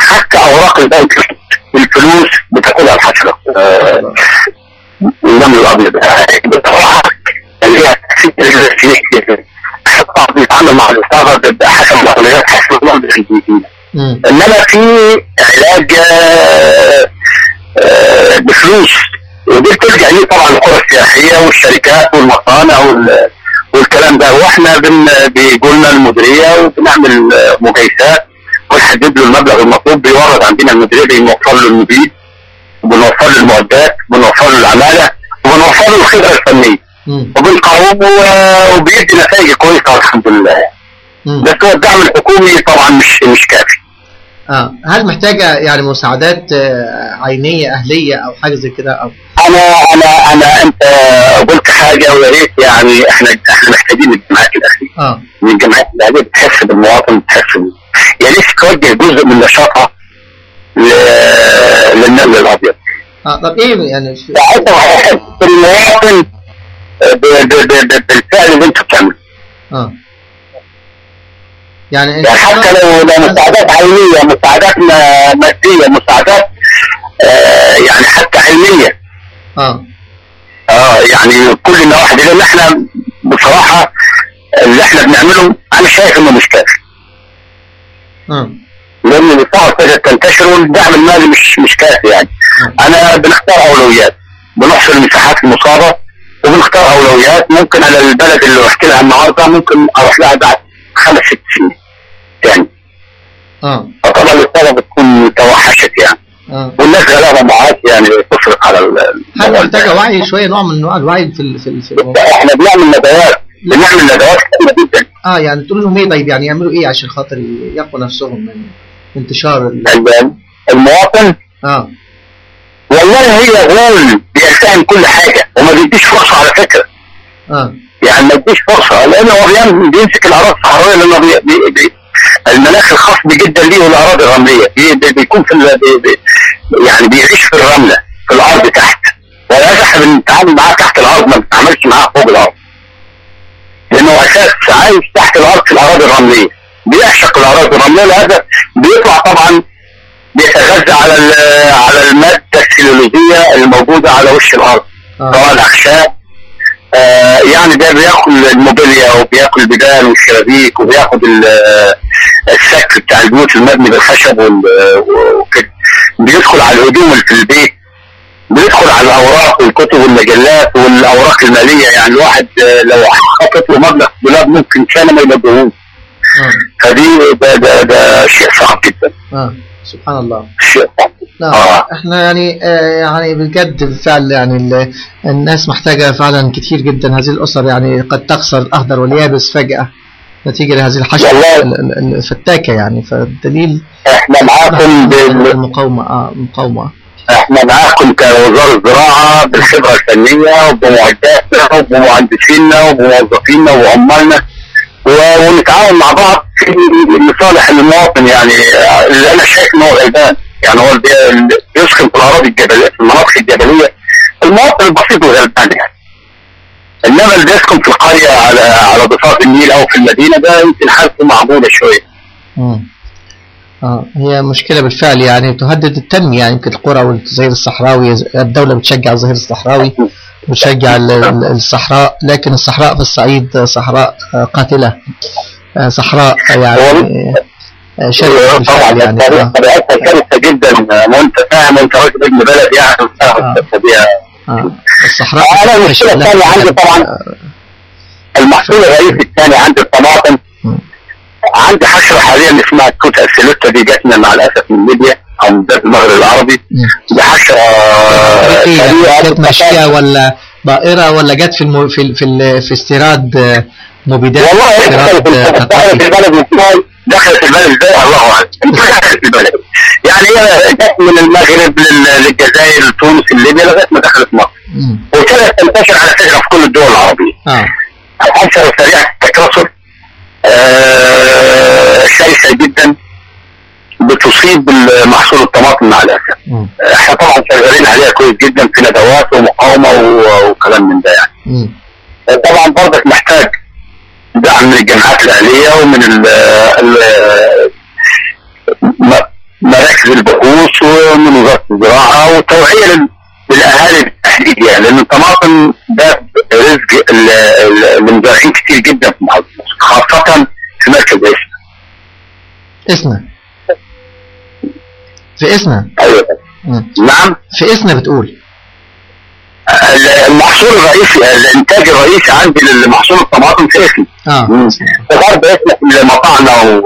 الحقل ده الفلوس بتاكلها الحشره آه، النمل الابيض بصراحه اللي هي بيتعامل مع الاصابه حسب الاولويات حسب الوضع الجديد مم. انما في علاج آه، آه، بفلوس ودي بترجع ليه طبعا القرى السياحيه والشركات والمصانع وال- والكلام ده واحنا بن بيجوا لنا المديريه وبنعمل آه، مجايسات ونحدد له المبلغ المطلوب بيورد عندنا المديريه بنوفر له المبيد وبنوفر له المعدات وبنوفر له العماله وبنوفر له الخبره الفنيه مم. وبنقومه و- وبيدي نتائج كويسه الحمد لله مم. بس هو الدعم الحكومي طبعا مش مش كافي اه هل محتاجه يعني مساعدات آه، عينيه اهليه او حاجه زي كده او انا انا انا انت قلت حاجه ويا ريت يعني احنا احنا محتاجين الجماعات الاهليه اه من الجماعات الاهليه بتحس بالمواطن بتحس بال- يا ريت توجه جزء من نشاطها ل- للنمل الابيض اه طب ايه يعني في- ساعتها هيحس بالمواطن ب- ب- ب- ب- بالفعل اللي انت بتعمله اه يعني يعني حتى لو لو مساعدات عينيه مساعدات ما- ماديه مساعدات آه يعني حتى علميه اه اه يعني كل النواحي دي لان احنا بصراحه اللي احنا بنعمله انا شايف انه مش كافي اه لان الاصابه ابتدت تنتشر والدعم المالي مش مش كافي يعني انا بنختار اولويات بنحصر المساحات المصابه وبنختار اولويات ممكن على البلد اللي رحت لها النهارده ممكن اروح لها بعد خمس ست سنين يعني اه فطبعا الاصابه بتكون توحشت يعني اه والناس غلابه معاك يعني تصرف على ال- هل الموضوع ده. محتاجه وعي شويه نوع من انواع الوعي في ال- في ال- في الموضوع احنا بنعمل ندوات بنعمل ندوات كتير جدا اه يعني تقول لهم ايه طيب يعني يعملوا ايه عشان خاطر يقوا نفسهم من انتشار ال... ال- المواطن اه والله هي غول بيلتهم كل حاجه وما بيديش فرصه على فكره اه يعني ما بيديش فرصه لان هو بيعمل- بيمسك الاراضي الصحراويه لانه بي بي بي المناخ الخاص بيه جدا ليه والاراضي الرمليه بي بي بيكون في ال- بي بي يعني بيعيش في الرمله في الارض تحت ولهذا احنا بنتعامل معاه تحت الارض ما بنتعاملش معاه فوق الارض لانه اساس عايش تحت الارض في الاراضي الرمليه بيعشق الاراضي الرمليه لهذا بيطلع طبعا بيتغذى على ال- على الماده السلولوزيه الموجوده على وش الارض اه سواء الاخشاب آه يعني ده بياكل الموبيليا وبياكل البيبان والشبابيك وبياخد ال- آه، السقف بتاع البيوت المبني بالخشب وال- وكده بيدخل على الهدوم اللي في البيت بيدخل على الاوراق والكتب والمجلات والاوراق الماليه يعني الواحد آه، لو حاطط له مبلغ في دولاب ممكن سنه ما يلقوهوش اه فدي ده, ده, ده شيء صعب جدا اه سبحان الله شيء صعب لا آه. احنا يعني آه يعني بجد بالفعل يعني ال- الناس محتاجة فعلا كتير جدا هذه الأسر يعني قد تخسر الأخضر واليابس فجأة نتيجة لهذه الحشرة والله. ال- ال- الفتاكة يعني فالدليل احنا معاكم بال- المقاومة اه المقاومة احنا معاكم كوزارة زراعة بالخبرة الفنية وبمعداتنا وبمهندسينا وبموظفينا وعمالنا و- ونتعاون مع بعض في لصالح المواطن يعني اللي انا شايف ان هو غلبان يعني هو اللي بي- اللي بيسكن في الاراضي الجبليه في المناطق الجبليه المواطن البسيط وغلبان يعني انما اللي بيسكن في القريه على على ضفاف النيل او في المدينه ده يمكن حالته معقوله شويه مم. اه هي مشكلة بالفعل يعني تهدد التنمية يعني يمكن القرى والظهير الصحراوي الدولة بتشجع الظهير الصحراوي بتشجع ال- ال- الصحراء لكن الصحراء في الصعيد صحراء آه، قاتلة آه، صحراء يعني آه، شرسة طبعا بالفعل يعني الطريقه آه. طريقتها شرسه جدا وانت فاهم وانت راجل ابن بلد يعني فاهم آه. القصة دي. آه. الصحراء أنا المشكلة تشمل الثانية عندي طبعاً آه، المحصول الرئيسي الثاني عندي الطماطم مم. عندي حشره حاليا اسمها الكوتا السيلوتا دي جاتنا مع الاسف من ليبيا او من بلاد المغرب العربي مم. دي حشره ايه سريعة يعني جت ماشية بتتفاعل. ولا طائرة ولا جت في الم... في ال... في, ال... في استيراد آه، مبيدات والله هي استيراد دخلت آه، دخلت تقاطي البلد ازاي دخلت البلد ازاي الله اعلم دخلت البلد يعني هي جت من المغرب لل- للجزائر لتونس ليبيا لغايه ما دخلت مصر مم. وابتدت تنتشر على فكره في كل الدول العربية اه حشرة سريعة التكاثر آه، شرسة جدا بتصيب محصول الطماطم مع الأسف مم. احنا طبعا شغالين عليها كويس جدا في ندوات ومقاومة و- وكلام من ده يعني مم. طبعا برضك محتاج دعم من الجامعات الأهلية ومن ال ال م- مراكز البحوث ومن وزاره الزراعه وتوعيه للاهالي بالتحديد يعني لان الطماطم ده رزق المزارعين كتير جدا في محافظه خاصه في مركز اسنا. اسنا في اسنا ايوه نعم في اسنا بتقول المحصول الرئيسي الانتاج الرئيسي عندي لمحصول الطماطم في اسنا. اه في غرب اسنا في مطاعنا و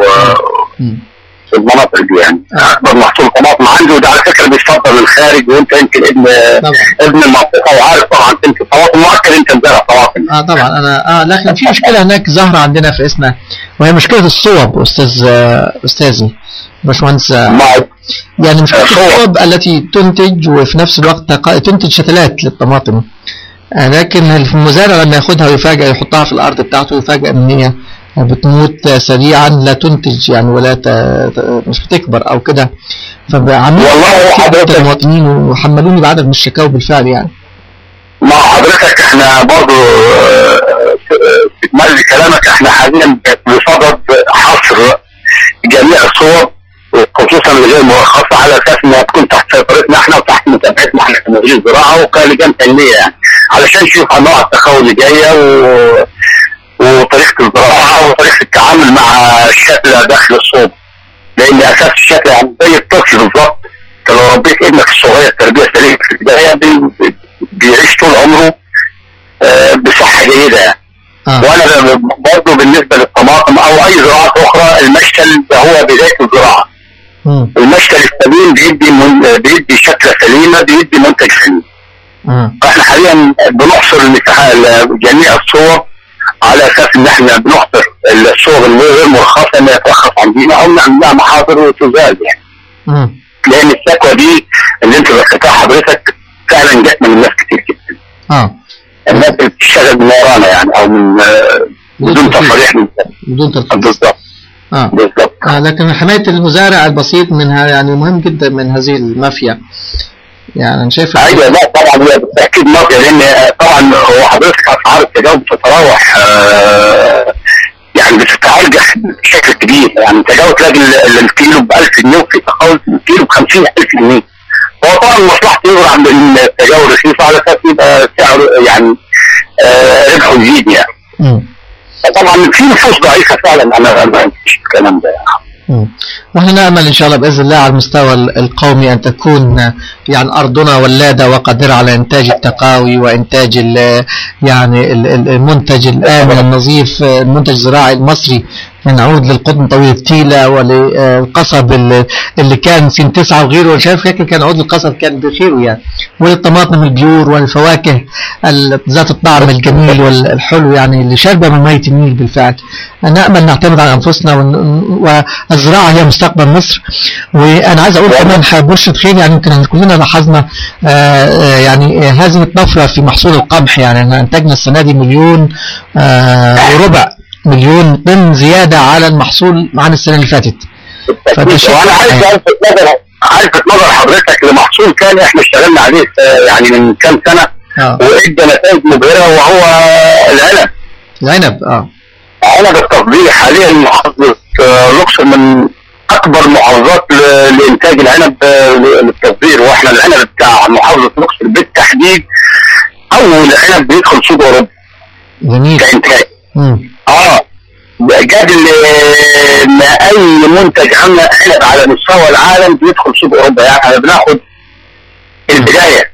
في المناطق دي يعني اكبر محصول طماطم عنده وده على فكره بيصدر للخارج وانت يمكن ابن طبعا. ابن المنطقه وعارف طبعا انت الطماطم مؤكد انت مزارع طماطم اه طبعا انا اه لكن في مشكله هناك ظاهره عندنا في اسنا وهي مشكله الصوب استاذ آه، استاذي باشمهندس آه، مع يعني مشكله الصوب. الصوب التي تنتج وفي نفس الوقت تق- تنتج شتلات للطماطم آه، لكن المزارع لما ياخدها ويفاجئ يحطها في الارض بتاعته يفاجئ ان هي بتموت سريعا لا تنتج يعني ولا ت... ت- مش بتكبر او كده فعملوا والله حضرتك- المواطنين وحملوني بعدد من الشكاوى بالفعل يعني مع حضرتك احنا برضو آه، في تكمل كلامك احنا حاليا بصدد حصر جميع الصور خصوصا الغير مرخصه على اساس انها تكون تحت سيطرتنا احنا وتحت متابعتنا احنا كمديرين زراعه وكلجان تنميه يعني علشان نشوف انواع التخول اللي جايه و... وطريقه الزراعه وطريقه التعامل مع الشتله داخل الصوب لان اساس الشتله يعني زي الطفل بالظبط انت لو ربيت ابنك الصغير تربيه سليمه في البدايه بي- بيعيش طول عمره آه، بصحه جيده يعني اه وانا ب- برضه بالنسبه للطماطم او اي زراعات اخرى المشتل ده هو بدايه الزراعه مم. المشتل السليم بيدي من بيدي شكله سليمه بيدي منتج سليم مم. فاحنا حاليا بنحصر المساحه جميع الصور على اساس ان احنا بنحصر الصور اللي غير مرخصه انها يترخص عندنا او نعمل لها محاضر وتزال يعني مم. لان الشكوى دي اللي انت ذكرتها حضرتك فعلا جت من الناس كتير جدا اه الناس اللي بتشتغل من ورانا يعني او من آه، بدون تصريح من بدون تلخيص بالظبط اه بالظبط آه، لكن حماية المزارع البسيط منها يعني مهم جدا من هذه المافيا يعني أنا شايف ايوه لا طبعا هي بالتاكيد مافيا لان طبعا هو حضرتك اسعار التجاوب بتتراوح آه، يعني بتتارجح بشكل كبير يعني التجاوب تلاقي ال- الكيلو ب 1000 جنيه وفي تخلص الكيلو ب 50000 جنيه هو طبعا مصلحته يظهر عند التجاوب رخيص على اساس يبقى سعره يعني آه، ربحه يزيد يعني مم. طبعا في نفوس ضعيفه فعلا انا ما عنديش الكلام ده يعني. مم. واحنا نامل ان شاء الله باذن الله على المستوى ال- القومي ان تكون يعني ارضنا ولاده وقادره على انتاج التقاوي وانتاج ال- يعني ال- ال- المنتج الامن النظيف المنتج الزراعي المصري نعود للقطن طويل التيلة وللقصب اللي اللي كان سن تسعة وغيره أنا شايف فاكر كان عود القصب كان بخيره يعني وللطماطم البيور والفواكه ال- ذات الطعم الجميل والحلو يعني اللي شاربة من مية النيل بالفعل نأمل نعتمد على أنفسنا ون- والزراعة هي مستقبل مصر وأنا عايز أقول كمان برشد خير يعني يمكن كلنا لاحظنا آه، آه، يعني آه، هذه الطفرة في محصول القمح يعني احنا أنتجنا السنة دي مليون آه، وربع مليون طن زيادة على المحصول عن السنة اللي فاتت فده شيء وانا عايز يعني. الفت نظر عايز الفت نظر حضرتك لمحصول كان احنا اشتغلنا عليه آه، يعني من كام سنه اه وادى نتائج مبهره وهو العنب العنب اه عنب التفضيلي حاليا محافظه آه، الاقصر من اكبر محافظات ل- لانتاج العنب آه، للتصدير واحنا العنب بتاع محافظه الاقصر بالتحديد اول عنب بيدخل سوق اوروبا جميل كانتاج مم. اه جاب ال- ما اي منتج عنا عنب على مستوى العالم بيدخل سوق اوروبا يعني احنا بناخد البدايه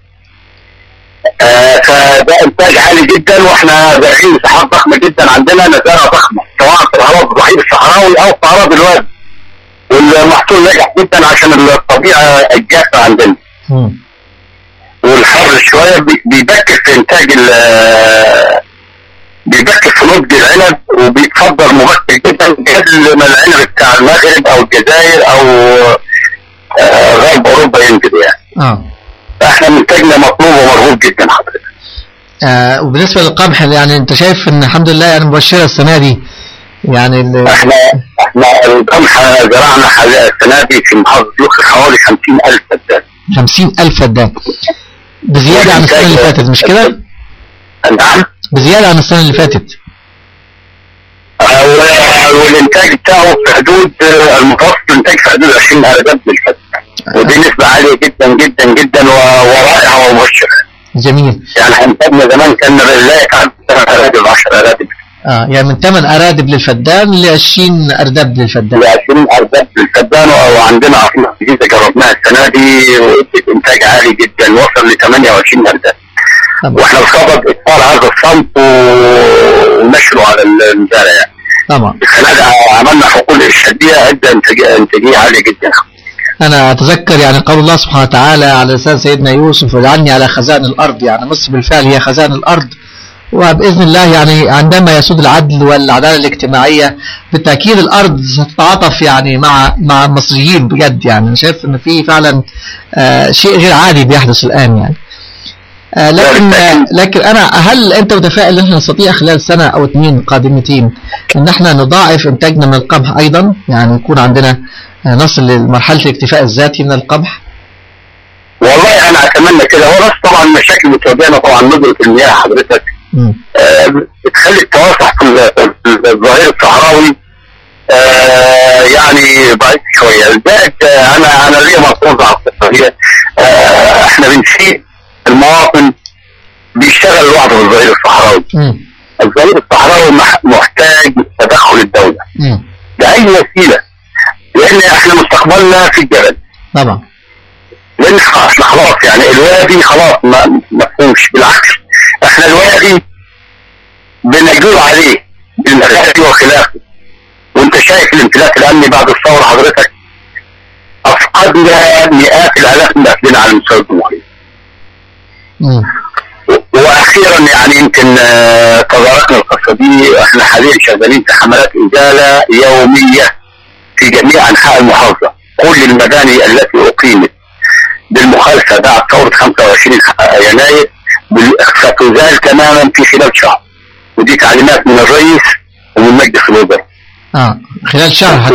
آه فده انتاج عالي جدا واحنا زارعين مساحات ضخمه جدا عندنا نزارع ضخمه سواء في الهواء الظهير الصحراوي او في اراضي الوادي والمحصول نجح جدا عشان الطبيعه الجافه عندنا مم. والحر شويه بي- بيبكر في انتاج ال- بيبكر في نضج العنب وبيتصدر مبكر جدا قبل ما العنب بتاع المغرب او الجزائر او آه، غرب اوروبا ينزل يعني اه فاحنا منتجنا مطلوب ومرغوب جدا حضرتك آه، وبالنسبة للقمح يعني انت شايف ان الحمد لله يعني مبشرة السنة دي يعني ال- احنا احنا القمح زرعنا حاليا السنه دي في محافظه الاقصر حوالي 50000 فدان خمسين ألف فدان بزيادة عن السنة اللي فاتت مش كده؟ نعم بزيادة عن السنة اللي فاتت آه، و- والانتاج بتاعه في حدود آه، المتوسط الانتاج في حدود 20000 بالفدان ودي نسبة عالية جدا جدا جدا ورائعة ومبشرة جميل يعني حنتاجنا زمان كان بنلاقي كان أرادب 10 أرادب اه يعني من 8 أرادب للفدان ل 20 أرداب للفدان ل 20 أرداب للفدان وعندنا أصناف جديدة جربناها السنة دي وادت إنتاج عالي جدا وصل ل 28 أرداب واحنا بصدد إطفال هذا الصنف ونشره على المزارع يعني طبعا السنة دي عملنا حقول إرشادية عدة إنتاجية عالية جدا أنا أتذكر يعني قول الله سبحانه وتعالى على لسان سيدنا يوسف واجعلني على خزائن الأرض يعني مصر بالفعل هي خزائن الأرض وبإذن الله يعني عندما يسود العدل والعدالة الاجتماعية بالتأكيد الأرض ستتعاطف يعني مع مع المصريين بجد يعني أنا شايف إن في فعلا آه شيء غير عادي بيحدث الآن يعني آه لكن آه لكن أنا هل أنت متفائل إن احنا نستطيع خلال سنة أو اثنين قادمتين إن احنا نضاعف إنتاجنا من القمح أيضا يعني يكون عندنا نصل لمرحلة الاكتفاء الذاتي من القمح؟ والله أنا أتمنى كده هو بس طبعا مشاكل بتواجهنا طبعا ندرة المياه حضرتك آه بتخلي التوسع في الظهير الصحراوي آه يعني ضعيف شوية زائد آه أنا أنا ليا ملحوظة على القصة دي آه إحنا بنسيب المواطن بيشتغل لوحده في الظهير الصحراوي الظهير الصحراوي محتاج تدخل الدولة بأي وسيلة لان احنا مستقبلنا في الجبل طبعا لان احنا خلاص يعني الوادي خلاص ما مفهومش بالعكس احنا الوادي بنجور عليه بالمغازي وخلافه وانت شايف الامتلاك الامني بعد الثوره حضرتك افقدنا مئات الالاف من اهلنا على مستوى الجمهوريه واخيرا يعني يمكن تداركنا القصه دي احنا حاليا شغالين في حملات ازاله يوميه في جميع انحاء المحافظه كل المباني التي اقيمت بالمخالفه بعد ثوره 25 يناير ستزال تماما في خلال شهر ودي تعليمات من الرئيس ومن مجلس الوزراء. اه خلال شهر و...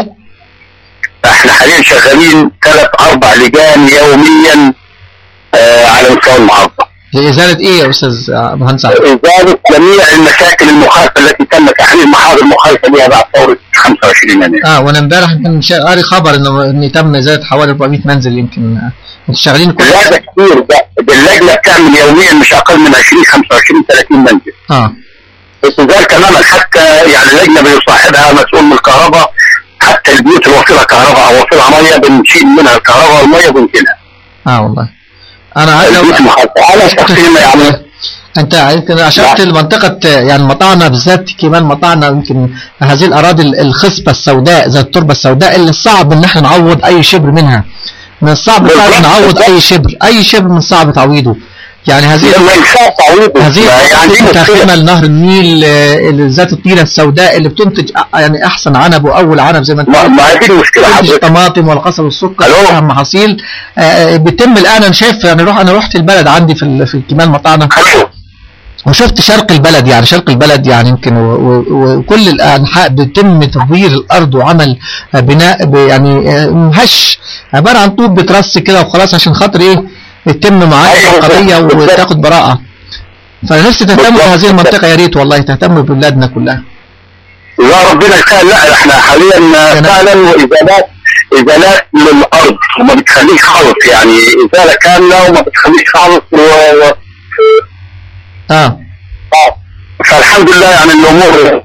احنا حاليا شغالين ثلاث اربع لجان يوميا آه على مستوى المحافظه. لإزالة إيه يا أستاذ مهندس إزالة جميع المشاكل المخالفة التي تم تحليل محاضر المخالفة بها بعد ثورة 25 يناير. اه وانا امبارح كان قاري خبر انه ان تم ازاله حوالي 400 منزل يمكن انتوا شغالين كل لا ده كتير ده اللجنه بتعمل يوميا مش اقل من 20 25 30 منزل. اه استزال تماما حتى يعني اللجنه بيصاحبها مسؤول من الكهرباء حتى البيوت الواصله كهرباء او واصلها ميه بنشيل منها الكهرباء والميه بنشيلها. اه والله انا عايز انا شخصيا يعني انت يمكن اشرت لمنطقه يعني مطاعنا بالذات كمان مطاعنا يمكن هذه الاراضي الخصبه السوداء ذات التربه السوداء اللي صعب ان احنا نعوض اي شبر منها من الصعب فعلا نعوض اي شبر اي شبر من صعب تعويضه يعني هذه هذه يعني تخيمه لنهر النيل ذات الطيله السوداء اللي بتنتج يعني احسن عنب واول عنب زي ما انت ما هذه المشكله الطماطم والقصب والسكر اهم محاصيل بيتم الان انا شايف يعني روح انا رحت البلد عندي في في كمان مطاعنا وشفت شرق البلد يعني شرق البلد يعني يمكن وكل الانحاء بيتم تطوير الارض وعمل بناء يعني هش عباره عن طوب بترص كده وخلاص عشان خاطر ايه يتم معاك قضيه وتاخد براءه فنفسي تهتموا بهذه المنطقه يا ريت والله تهتموا ببلادنا كلها لا ربنا يخلي لا احنا حاليا فعلا وازالات ازالات للارض وما بتخليش خالص يعني ازاله كامله وما بتخليش خالص و... و... اه اه فالحمد لله يعني الامور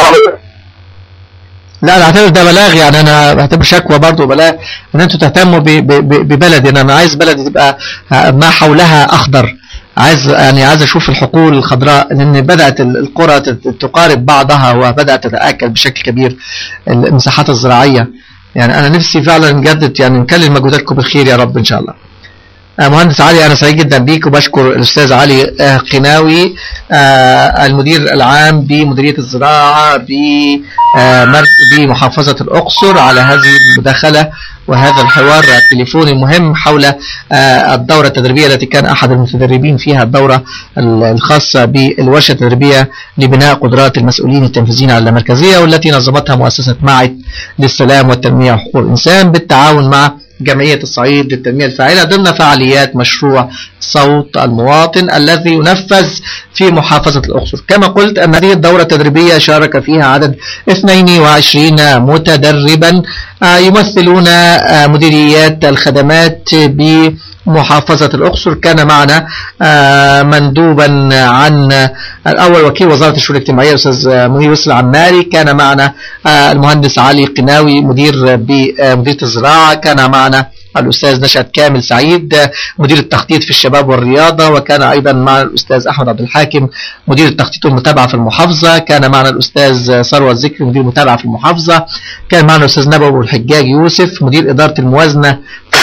لا انا اعتبر ده بلاغ يعني انا بعتبر شكوى برضه بلاغ ان انتوا تهتموا ببلدي انا عايز بلدي تبقى ما حولها اخضر عايز يعني عايز اشوف الحقول الخضراء لان بدات القرى تقارب بعضها وبدات تتاكل بشكل كبير المساحات الزراعيه يعني انا نفسي فعلا نجدد يعني نكلم مجهوداتكم بالخير يا رب ان شاء الله مهندس علي أنا سعيد جدا بيك وبشكر الأستاذ علي قناوي المدير العام بمديرية الزراعة بمحافظة الأقصر على هذه المداخلة وهذا الحوار التليفوني المهم حول الدورة التدريبية التي كان أحد المتدربين فيها الدورة الخاصة بالورشة التدريبية لبناء قدرات المسؤولين التنفيذيين على المركزية والتي نظمتها مؤسسة معد للسلام والتنمية وحقوق الإنسان بالتعاون مع جمعية الصعيد للتنمية الفاعلة ضمن فعاليات مشروع صوت المواطن الذي ينفذ في محافظة الأقصر كما قلت أن هذه الدورة التدريبية شارك فيها عدد 22 متدربا يمثلون مديريات الخدمات بمحافظة الأقصر كان معنا مندوبا عن الأول وكيل وزارة الشؤون الاجتماعية الأستاذ منير يسر العماري كان معنا المهندس علي قناوي مدير بمديرية الزراعة كان معنا الأستاذ نشأت كامل سعيد مدير التخطيط في الشباب والرياضة وكان أيضا معنا الأستاذ أحمد عبد الحاكم مدير التخطيط والمتابعة في المحافظة كان معنا الأستاذ ثروت ذكري مدير المتابعة في المحافظة كان معنا الأستاذ نبوي الحجاج يوسف مدير إدارة الموازنة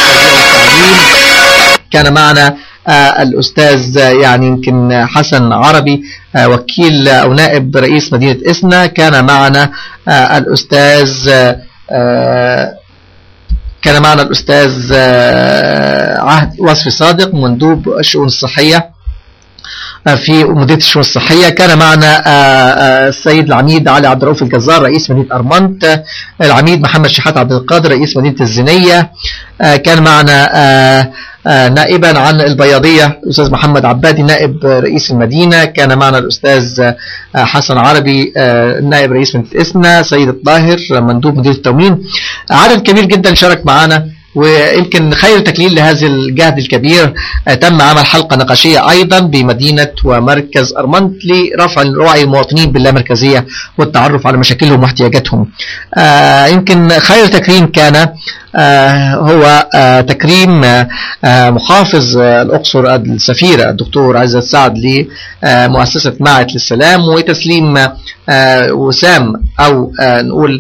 كان معنا آه الأستاذ يعني يمكن حسن عربي آه وكيل أو نائب رئيس مدينة إسنا كان معنا آه الأستاذ كان معنا الأستاذ عهد وصفي صادق مندوب الشؤون الصحية في مديرية الشؤون الصحية كان معنا السيد العميد علي عبد الرؤوف الجزار رئيس مدينة أرمنت العميد محمد شحات عبد القادر رئيس مدينة الزنية كان معنا نائبا عن البياضية الأستاذ محمد عبادي نائب رئيس المدينة كان معنا الأستاذ حسن عربي نائب رئيس مدينة إسنا سيد الطاهر مندوب مدير التموين عدد كبير جدا شارك معنا ويمكن خير تكليل لهذا الجهد الكبير تم عمل حلقة نقاشية أيضا بمدينة ومركز أرمنت لرفع وعي المواطنين باللامركزية والتعرف على مشاكلهم واحتياجاتهم يمكن خير تكريم كان هو تكريم محافظ الأقصر السفير الدكتور عزت سعد لمؤسسة معهد للسلام وتسليم وسام أو نقول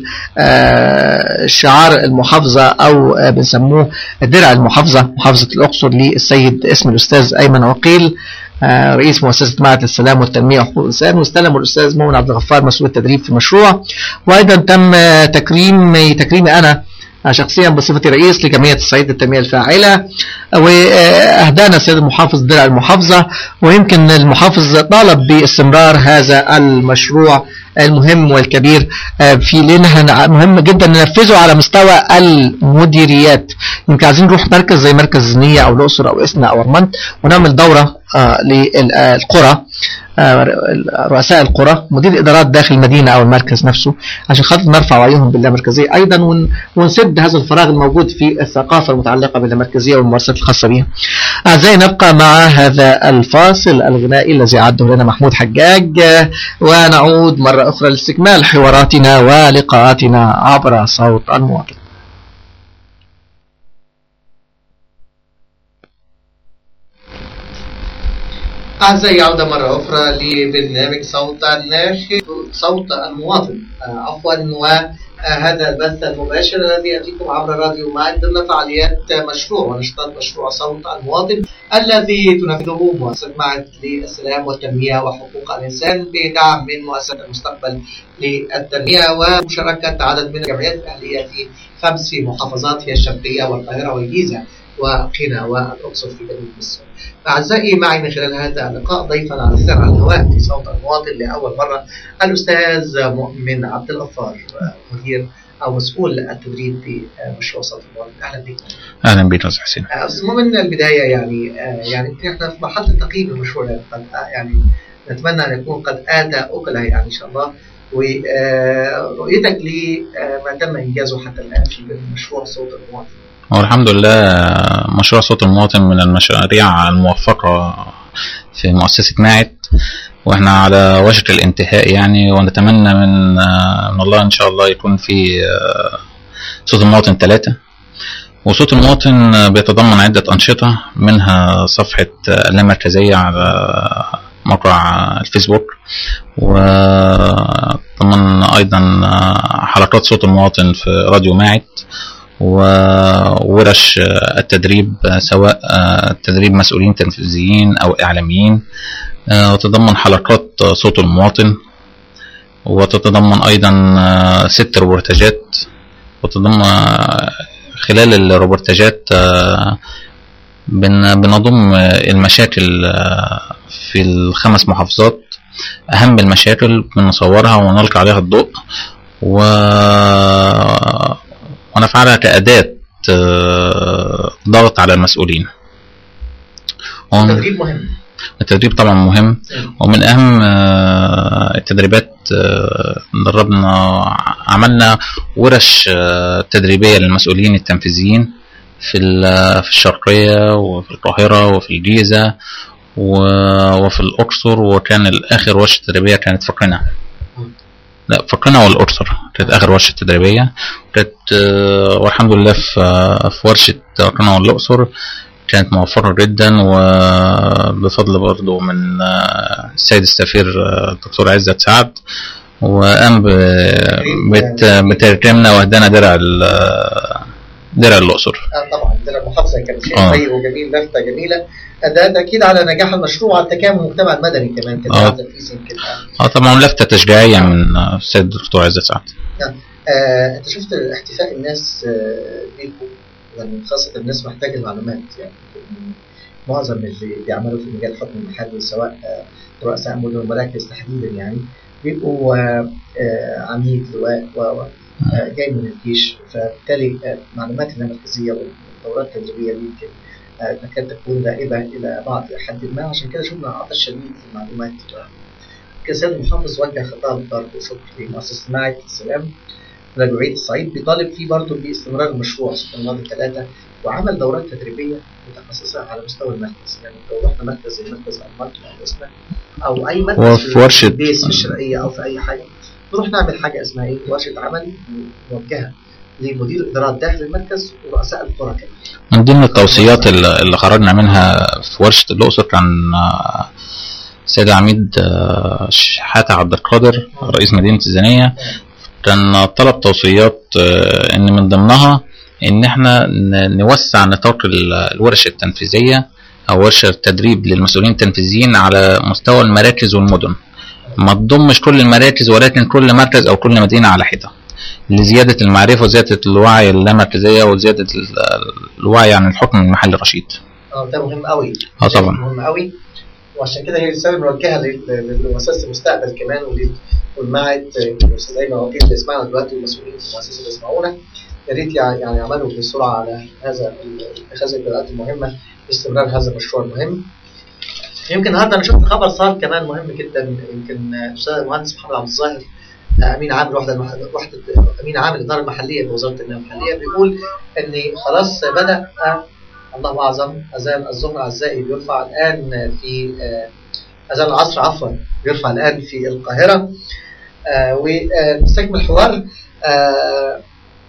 شعار المحافظة أو بنسموه درع المحافظة محافظة الأقصر للسيد اسم الأستاذ أيمن عقيل رئيس مؤسسة معهد السلام والتنمية وحقوق الإنسان واستلم الأستاذ مؤمن عبد الغفار مسؤول التدريب في المشروع وأيضا تم تكريم تكريمي أنا شخصيا بصفتي رئيس لجمعية الصعيد للتنمية الفاعلة وأهدانا السيد المحافظ درع المحافظة ويمكن المحافظ طالب باستمرار هذا المشروع المهم والكبير في لانها مهم جدا ننفذه على مستوى المديريات يمكن عايزين نروح مركز زي مركز زنية او الاقصر او اسنا او ارمنت ونعمل دوره للقرى رؤساء القرى مدير الادارات داخل المدينه او المركز نفسه عشان خاطر نرفع وعيهم باللامركزيه ايضا ونسد هذا الفراغ الموجود في الثقافه المتعلقه باللامركزيه والممارسات الخاصه بها. اعزائي نبقى مع هذا الفاصل الغنائي الذي اعده لنا محمود حجاج ونعود مره اخرى لاستكمال حواراتنا ولقاءاتنا عبر صوت المواطن. أعزائي عودة مرة أخرى لبرنامج صوت الناشد صوت المواطن عفوا وهذا البث المباشر الذي يأتيكم عبر راديو معك ضمن فعاليات مشروع ونشاطات مشروع صوت المواطن الذي تنفذه مؤسسة معهد للسلام والتنمية وحقوق الإنسان بدعم من مؤسسة المستقبل للتنمية ومشاركة عدد من الجمعيات الأهلية في خمس محافظات هي الشرقية والقاهرة والجيزة وقنا والأقصر في جنوب مصر. أعزائي معي من خلال هذا اللقاء ضيفا على السر على الهواء في صوت المواطن لأول مرة الأستاذ مؤمن عبد الغفار مدير أو مسؤول التدريب في مشروع صوت المواطن أهلا بك. أهلا بك أستاذ حسين. أستاذ مؤمن البداية يعني يعني احنا في مرحلة التقييم المشروع قد يعني نتمنى أن يكون قد آتى أكله يعني إن شاء الله ورؤيتك لما تم إنجازه حتى الآن في مشروع صوت المواطن. هو الحمد لله مشروع صوت المواطن من المشاريع الموفقة في مؤسسة معد واحنا على وشك الانتهاء يعني ونتمنى من من الله ان شاء الله يكون في صوت المواطن ثلاثة وصوت المواطن بيتضمن عدة أنشطة منها صفحة اللامركزية على موقع الفيسبوك وضمن أيضا حلقات صوت المواطن في راديو معد وورش التدريب سواء تدريب مسؤولين تنفيذيين أو إعلاميين وتتضمن حلقات صوت المواطن وتتضمن أيضا ست روبورتاجات وتتضمن خلال الروبورتاجات بنضم المشاكل في الخمس محافظات أهم المشاكل بنصورها ونلقي عليها الضوء و ونفعلها كأداة آه، ضغط على المسؤولين ومن- التدريب مهم التدريب طبعا مهم ومن اهم آه، التدريبات آه، دربنا عملنا ورش آه، تدريبيه للمسؤولين التنفيذيين في ال- في الشرقيه وفي القاهره وفي الجيزه و- وفي الاقصر وكان الاخر ورشه تدريبيه كانت في قنا لا في قنا والاقصر كانت اخر ورشه تدريبيه كانت آه، والحمد لله في آه، في ورشه قنا والاقصر كانت موفرة جدا وبفضل برضو من آه، السيد السفير آه، الدكتور عزت سعد وقام ب- بت- بترجمنا وهدانا درع ال- درع الأقصر آه طبعا ده المحافظه كان شيء آه. طيب وجميل لفته جميله ده تاكيد على نجاح المشروع وعلى تكامل المجتمع المدني كمان كان آه. ده تنفيذ يمكن اه طبعا لفتة تشجيعية من آه، السيد الدكتور عزت سعد آه، انت شفت احتفاء الناس آه، بيكم يعني خاصة الناس محتاجة المعلومات يعني معظم اللي بيعملوا في مجال الحكم المحلي سواء آه، رؤساء مدن ومراكز تحديدا يعني بيبقوا آه، آه، عميد لواء و و- آه، جاي من الجيش فبالتالي آه، معلومات اللامركزية والدورات التدريبية دي يمكن آه، تكاد تكون غائبة إلى بعض حد ما عشان كده شفنا عطش شديد في المعلومات كسيد المحافظ وجه خطاب برضه شكر لمؤسسة معهد السلام رجوعية الصعيد بيطالب فيه برضه باستمرار المشروع سوبر الماضي ثلاثة وعمل دورات تدريبية متخصصة على مستوى المركز يعني لو رحنا مركز زي مركز المالك أو اسمه أو أي مركز وفي في ورشة- البيس في الشرقية أو في أي حاجة نروح نعمل حاجة اسمها إيه ورشة عمل موجهة لمدير الإدارات داخل المركز ورؤساء القرى كمان من ضمن التوصيات اللي اللي خرجنا منها في ورشة الأقصر كان آه، السيد العميد آه، شحاتة عبد القادر رئيس مدينة الزنية كان طلب توصيات آه، ان من ضمنها ان احنا ن- نوسع نطاق ال- الورش التنفيذية او ورش التدريب للمسؤولين التنفيذيين على مستوى المراكز والمدن ما تضمش كل المراكز ولكن كل مركز او كل مدينة على حدة لزيادة المعرفة وزيادة الوعي اللامركزية وزيادة ال- الوعي عن الحكم المحلي الرشيد اه ده مهم قوي اه طبعا مهم قوي وعشان كده هي رساله موجهه لل- لل- لمؤسسه المستقبل كمان ولل- والمعهد آه، الاستاذ ايمن وكيل اللي يسمعنا دلوقتي والمسؤولين في المؤسسه اللي يسمعونا يا ريت يع- يعني يعملوا بسرعه على هذا ال- اتخاذ الاجراءات المهمه لاستمرار هذا المشروع المهم. يمكن النهارده انا شفت خبر صار كمان مهم جدا يمكن آه، الاستاذ المهندس محمد عبد الظاهر آه، امين عام الوحده المح- وحده امين عام الاداره المحليه بوزاره التنميه المحليه بيقول ان خلاص بدا آه، الله اعظم اذان الظهر اعزائي بيرفع الان في آه، اذان العصر عفوا بيرفع الان في القاهره آه، ونستكمل الحوار آه،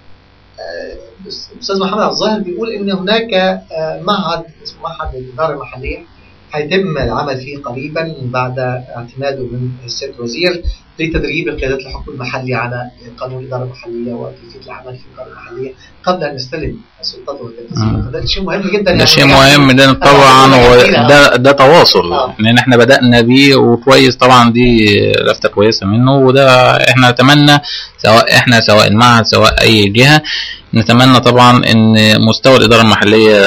آه، الاستاذ محمد عبد الظاهر بيقول ان هناك آه، معهد اسمه معهد الاداره المحليه هيتم العمل فيه قريبا بعد اعتماده من السيد الوزير لتدريب القيادات الحكم المحلي على قانون الاداره المحليه وكيفيه العمل في الاداره المحليه قبل ان يستلم سلطته التنفيذيه مم. فده شيء مهم جدا ده شيء مهم ده طبعا طبعاً. وده ده تواصل آه. لان احنا بدانا بيه وكويس طبعا دي لفته كويسه منه وده احنا نتمنى سواء احنا سواء المعهد سواء اي جهه نتمنى طبعا ان مستوى الاداره المحليه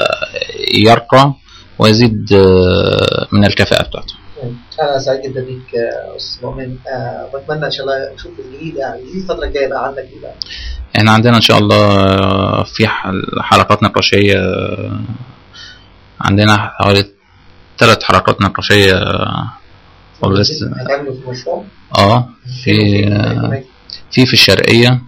يرقى ويزيد آه، من الكفاءه بتاعته انا سعيد جدا بيك يا استاذ مؤمن آه، واتمنى ان شاء الله نشوف الجديد يعني الجديد الفتره الجايه بقى عندك ايه بقى احنا عندنا ان شاء الله آه، في حل- حلقات نقاشيه آه، عندنا حوالي ثلاث حلقات نقاشيه آه، ولسه هتعملوا في المشروع اه في في في الشرقية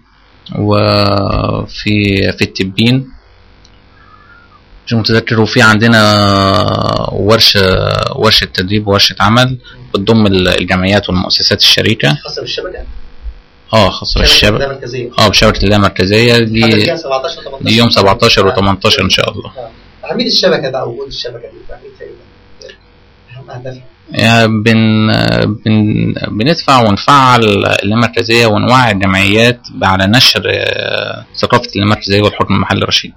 وفي في التبين مش متذكر وفي عندنا ورشة ورشة تدريب وورشة عمل بتضم الجمعيات والمؤسسات الشريكة خاصه بالشبكه اه خاصة شبكه بالشبكة مركزيه اه بشبكة اللامركزية دي دي 17 18 دي يوم 17 و18 ان شاء الله عميد الشبكه ده او وجود الشبكه دي عميد تقريبا اهم اهدافها يعني بن بن بندفع ونفعل اللامركزية ونوعي الجمعيات على نشر آه، ثقافة اللامركزية والحكم المحلي الرشيد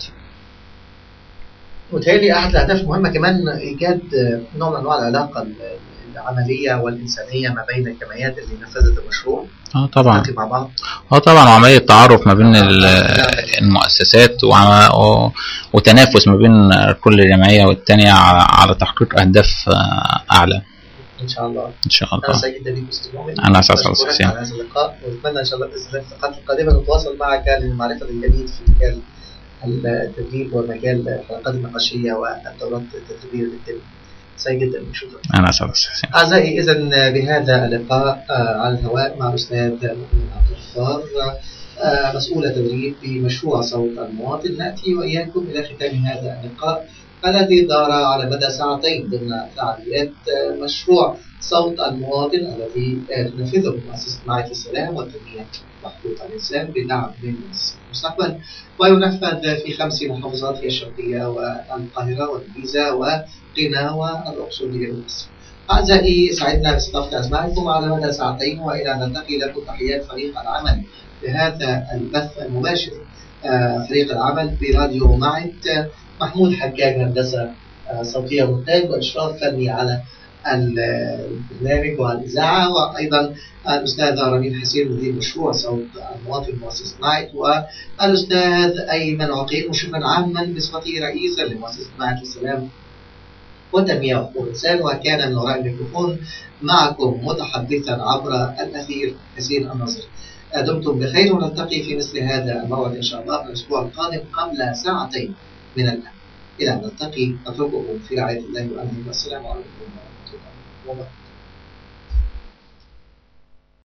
وتهيألي أحد الأهداف المهمة كمان إيجاد نوع من أنواع العلاقة العملية والإنسانية ما بين الجمعيات اللي نفذت المشروع اه طبعا نلتقي مع بعض اه طبعا وعملية تعارف ما بين ال- المؤسسات وع- و- وتنافس ما بين كل جمعية والتانية على على تحقيق أهداف آه، أعلى إن شاء الله إن شاء أنا الله سعيد جدا بيك أستاذ مؤمن أنا أسعد الله بشكرك أستاذ على هذا اللقاء وأتمنى إن شاء الله بإذن الله في الحلقات القادمة نتواصل معك للمعرفة الجديد في مجال التدريب ومجال الحلقات النقاشية والدورات التدريبية اللي بتتم سعيد جدا شكرا انا اسعد اعزائي اذا بهذا اللقاء على الهواء مع الاستاذ مؤمن عبد الغفار مسؤول تدريب بمشروع صوت المواطن ناتي واياكم الى ختام هذا اللقاء الذي دار على مدى ساعتين ضمن فعاليات مشروع صوت المواطن الذي تنفذه مؤسسة معية السلام والتنمية محطوط الإنسان بدعم من المستقبل وينفذ في خمس محافظات هي الشرقية والقاهرة والجيزة وقنا والأقصر لمصر. أعزائي سعدنا باستضافة أسماعكم على مدى ساعتين وإلى أن نلتقي لكم تحيات فريق العمل بهذا البث المباشر فريق العمل براديو معد محمود حجاج هندسة صوتية وإنتاج وإشراف فني على البرنامج والإذاعة وأيضا الأستاذة رمين حسين مدير مشروع صوت المواطن مؤسسة نايت والأستاذ أيمن عقيل مشرفا عاما بصفته رئيسا لمؤسسة نايت للسلام والتنمية وحقوق الإنسان وكان من وراء الميكروفون معكم متحدثا عبر الأثير حسين النصر دمتم بخير ونلتقي في مثل هذا الموعد إن شاء الله في الأسبوع القادم قبل ساعتين من الآن إلى أن نلتقي أترككم في رعاية الله وأمنه والسلام عليكم ورحمة الله وبركاته